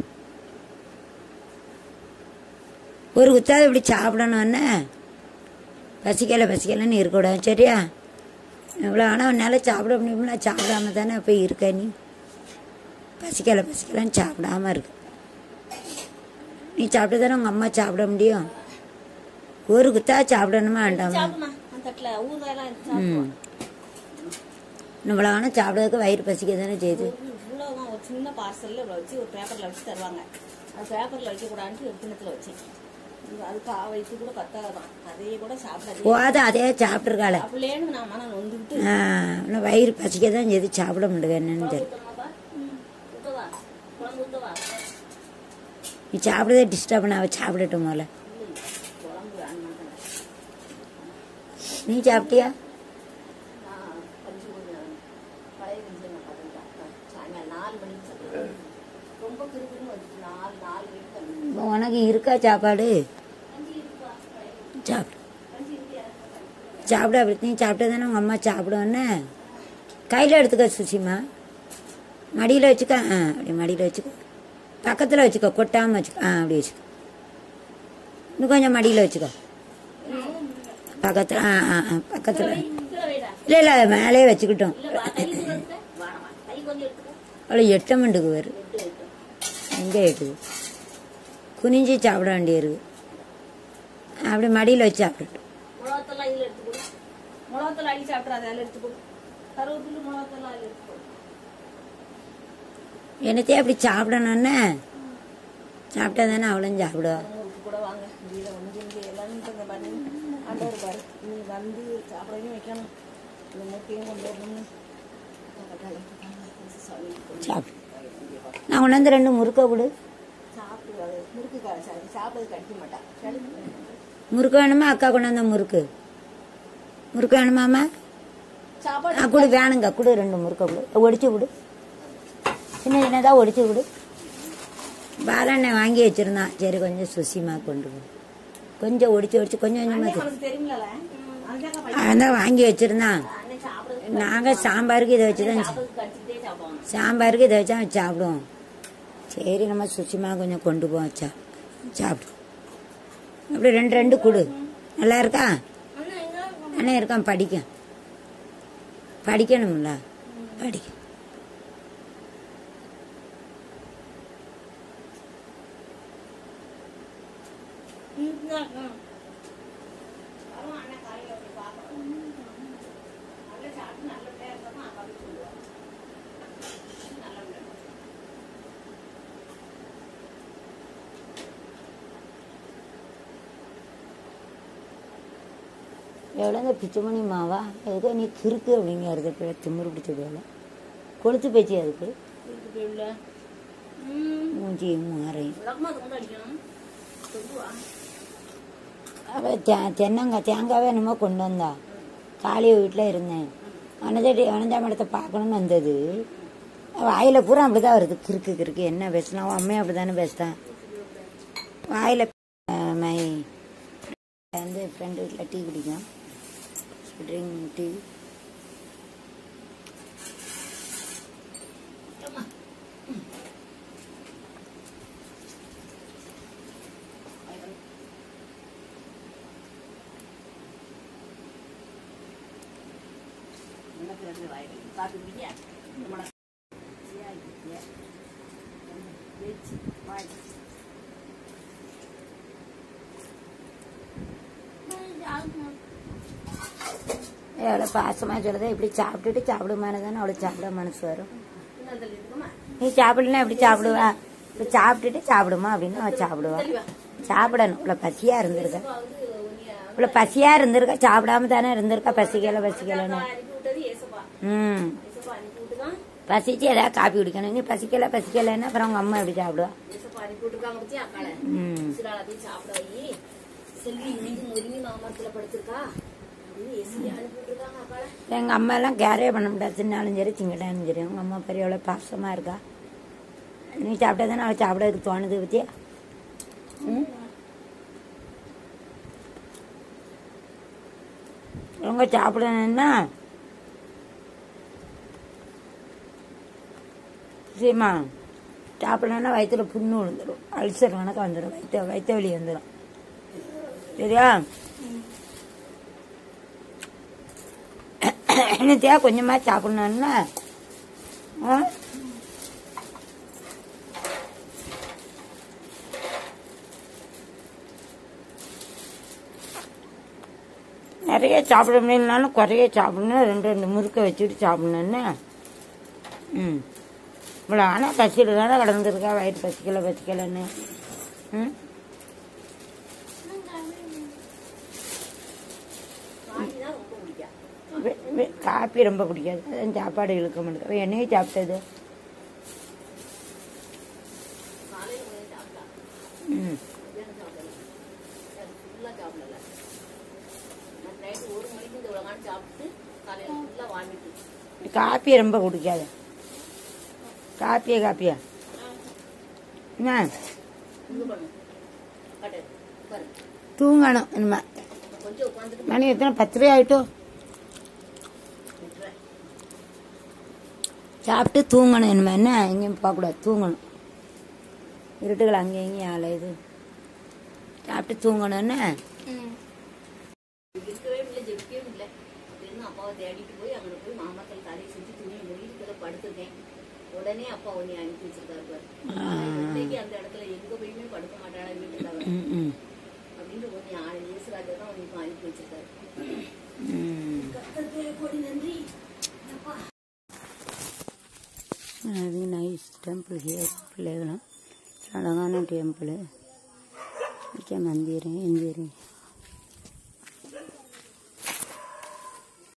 ஒரு குத்தாவது இப்படி சாப்பிடணும் என்ன பசிக்கல பசிக்கலன்னு இருக்கக்கூடாது சரியா எவ்வளோ ஆனால் உன்னால் சாப்பிட முடியுமில்ல சாப்பிடாம தானே போய் இருக்க நீ பசிக்கல பசிக்கலன்னு சாப்பிடாம இருக்கு நீ சாப்பிட்டு தானே உங்கள் அம்மா சாப்பிட முடியும் ஒரு குத்தா சாப்பிடணுமா வேண்டாமா சாப்பிடுமா அந்த தட்டில் ஊறுகாயெல்லாம் எடுத்து ம் சாப்பிடுவோம் இவ்வளோ ஆனால் சாப்பிட்றதுக்கு வயிறு பசிக்க தானே செய்யுது இவ்வளோ ஒரு சின்ன பார்சலில் இவ்வளோ வச்சு ஒரு பேப்பரில் வச்சு தருவாங்க அந்த பேப்பரில் வைக்கக்கூடாதுன்ட்டு ஒரு கிணத்துல வச்சேன் இது அது கா வயிற்று கூட பத்தாதான் அதையே கூட சாப்பிடாது போத அதே சாப்பிட்ருக்காள சாப்பிடலேன்னு நான் மனம் நொந்துக்கிட்டு ஆனால் வயிறு பசிக்க தான் செய்து சாப்பிட முடியுது என்னன்னு தெரியல ஊட்டவா குழம்பு ஊட்டவா நீ சாப்பிடதே டிஸ்டர்ப் பண்ண அவ சாப்பிடட்டும் போல குழம்பு வேணுமாட்டேன் நீ சாப்பிட்டியா நான் கஞ்சி கொஞ்சம் பழைய கஞ்சி நான் பார்த்துட்டேன் சாயங்காலம் நாலு மணிக்கு சாப்பிடுவேன் ரொம்ப கிருக்குன்னு வந்துச்சு நாலு நாலு மணிக்கு கஞ்சி இப்போ உனக்கு இருக்கா சாப்பாடு சாப்பிடு சாப்பிட அப்படி நீ சாப்பிட்டா தானே உங்கள் அம்மா சாப்பிடுவோன்னு கையில் எடுத்துக்க சுசிமா மடியில் வச்சுக்க ஆ அப்படி மடியில் வச்சுக்கோ பக்கத்தில் வச்சுக்கோ கொட்டாமல் வச்சுக்கோ ஆ அப்படி வச்சுக்கோ இன்னும் கொஞ்சம் மடியில் வச்சுக்கோ பக்கத்தில் ஆ ஆ ஆ பக்கத்தில் இல்லை இல்லை மேலே வச்சுக்கிட்டோம் கை தூரத்துக்கு வேணாமா கை கொஞ்சம் எடுத்துக்க அவ்வளோ எட்டமண்டுக்கு வரும் எங்கே எட்டுது குனிஞ்சு சாப்பிட வேண்டியிருக்கு அப்படி மடியில் வச்சு சாப்பிடட்டும் மிளகாத்தெல்லாம் இதில் எடுத்து கொடு மிளகாத்தெல்லாம் அள்ளி சாப்பிட்றாத அதில் எடுத்து கொடு கருவேப்பிலை மிளகாத்தெல்லாம் அதில் எடுத்து கொடு என்னத்தையும் அப்படி சாப்பிடணுன்னு சாப்பிட்டா தானே அவளும் சாப்பிடுவா உங்களுக்கு கூட வாங்க வீட வந்து இங்கே எல்லாரும் இங்கே பண்ணி ஆண்டவர் பாரு நீ வந்து சாப்பிடவே வைக்கணும் இந்த முட்டையும் கொண்டு வரணும்னு சாமி சாப்பிடு நான் கொண்டாந்து ரெண்டு முறுக்க கொடு சாப்பிடு அது முறுக்கு க- சா- சாப்பிட்றது கடிக்க மாட்டான் கடிக்க முறுக்கு வேணுமா அக்கா கொண்டாந்த முறுக்கு முறுக்கு வேணுமாம்மா சாப்பாடு ஆ கொடு வேணுங்க கொடு ரெண்டு முறுக்க கொடு ஒடிச்சு கொடு சின்ன சின்னதாக ஒடிச்சு கொடு பாலெண்ணெய் வாங்கி வச்சிருந்தான் சரி கொஞ்சம் சுசிமா கொண்டு போ கொஞ்சம் ஒடிச்சு ஒடிச்சு கொஞ்சம் கொஞ்சமாக தெரியுமில்ல அதான் வாங்கி வச்சிருந்தான் நாங்கள் சாம்பாருக்கு இதை வச்சு தான் கடிச்சிட்டே சாப்பிடுவாங்க சாம்பாருக்கு இதை வச்சா சாப்பிடுவோம் சரி நம்ம சுசிமா கொஞ்சம் கொண்டு போவோம் வச்சா சாப்பிடு அப்படி ரெண்டு ரெண்டு கொடு நல்லா இருக்கா அண்ணன் இருக்கான் படிக்க படிக்கணும்ல படிக்க எவ்வளோங்க பிச்சுமணி மாவா எதுக்கோ நீ கிறுக்கு அப்படிங்கிறது இப்போ திமிரு பிடிச்ச வேலை கொளுத்து பேச்சு அதுக்கு மூஞ்சியும் மாறையும் விளக்கமா அது கொண்டு அடிக்கணும் சொல்லுவா அவள் தே தென்னங்காய் தேங்காவே என்னமோ கொண்டு வந்தா காளி வீட்டில் இருந்தேன் வனஜாடி வனஜா மடத்தை பார்க்கணும்னு வந்தது வாயில் பூரா அப்படி தான் வருது கிறுக்கு கிறுக்கு என்ன பேசலாம் அவன் அம்மையும் அப்படி தானே பேசுதான் வாயில் மை வந்து ஃப்ரெண்டு வீட்டில் டீ குடிக்கும் ட்ரிங்க் டீ பாத்துக்கிட்டீங்க எவ்வளோ பாசமாக சொல்லுதா இப்படி சாப்பிட்டுட்டு சாப்பிடுமானு தானே அவளுக்கு சாப்பிட மனசு வரும் நீ சாப்பிடலாம் எப்படி சாப்பிடுவா இப்போ சாப்பிட்டுட்டு சாப்பிடுமா அப்படின்னு அவள் சாப்பிடுவா சாப்பிடணும் இவ்வளோ பசியாக இருந்திருக்கா இவ்வளோ பசியாக இருந்திருக்கா சாப்பிடாம தானே இருந்திருக்கா பசிக்கல பசிக்கலன்னு அனுப்பி விட்டது ஏசப்பா ம் ஏசப்பா அனுப்பி விட்டுதான் பசிச்சு ஏதாவது காப்பி குடிக்கணும் நீ பசிக்கல பசிக்கலைன்னா அப்புறம் உங்கள் அம்மா எப்படி சாப்பிடுவா ஏசப்பா அனுப்பி விட்டுருக்காங்க பத்தியா அக்கால ம் சிலாலத்தையும் சாப்பிட வை செல்வி இன்னைக்கு முருங்கி மாமரத்துல படுத்திருக்கா அப்படின்னு ஏசி அனுப்பி விட்டுருக்காங்க அக்கால எங்கள் அம்மா எல்லாம் கேரே பண்ண முடியாது சின்னாலும் சரி சிங்கட்டாலும் சரி உங்கள் அம்மா பெரிய எவ்வளோ பாசமாக இருக்கா நீ சாப்பிட்டா தானே அவள் சாப்பிடறதுக்கு தோணுது பத்தியா ம் ரொம்ப சாப்பிடணும்னா சரிம்மா சாப்பிடணும்னா வயிற்றுல புண்ணு விழுந்துடும் அல்சர் கணக்கு வந்துடும் வயிற்று வயிற்று வலி வந்துடும் சரியா என்னத்தையா கொஞ்சமா சாப்பிடணும்னா ஆ? நிறைய சாப்பிட முடியலனாலும் குறைய சாப்பிடணும் ரெண்டு ரெண்டு முறுக்க வச்சுட்டு சாப்பிடணுன்னு ம் இவ்வளோ ஆனால் பசியில் தானே கிடந்துருக்கா வயிறு பசிக்கல பசிக்கலன்னு ம் காய்தான் ரொம்ப பிடிக்கும் வே- வே- காப்பி ரொம்ப பிடிக்காது அதான் சாப்பாடு இழுக்க மாட்டேங்க என்னையும் சாப்பிட்டது காலையில கொஞ்சம் சாப்பிட்டா ம் மத்தியானம் சாப்பிடல ஃபுல்லா சாப்பிடல நான் நைட்டு ஒரு மணிக்கு இந்த உலகான்னு சாப்பிட்டு காலையில ஃபுல்லா வாங்கிட்டு காப்பி ரொம்ப குடிக்காது காப்பியா காப்பியா என்ன இது பண்ணும் கட்டு பாரு தூங்கணும் இனிமே கொஞ்சம் உட்காந்துட்டு மணி எத்தனை பத்து ரூபா ஆயிட்டும் விட்டுறேன் சாப்பிட்டு தூங்கணும் இனிமே என்ன எங்கேயும் போகக்கூடாது தூங்கணும் இருட்டுகள் அங்கேயும் இங்கேயும் அலையுது சாப்பிட்டு தூங்கணும் என்ன இருக்கவே இல்லை ஜெபிக்கவே இல்லை அப்படின்னு அப்பாவை தேடிட்டு போய் அங்கே போய் மாமாக்கள் தலையை செஞ்சு துணி வீட்டுக்குள்ள படுத்திருக்கேன் உடனே அப்பா உன்னை அனுப்பி வச்சிருக்காரு பாரு இன்னைக்கு அந்த இடத்துல எங்க போயுமே படுக்க மாட்டாளா வீட்டுல அவ. ம் ம் அப்படின்னு உன்னை ஆளு இயேசுராஜா தான் உன்னை இப்ப அனுப்பி வச்சிருக்காரு ம் கர்த்தருக்கு கோடி நன்றி வெரி நைஸ் டெம்பிள் ஹியர் பிள்ளைகளும் அழகான டெம்பிள் மந்திரம் எந்திரம்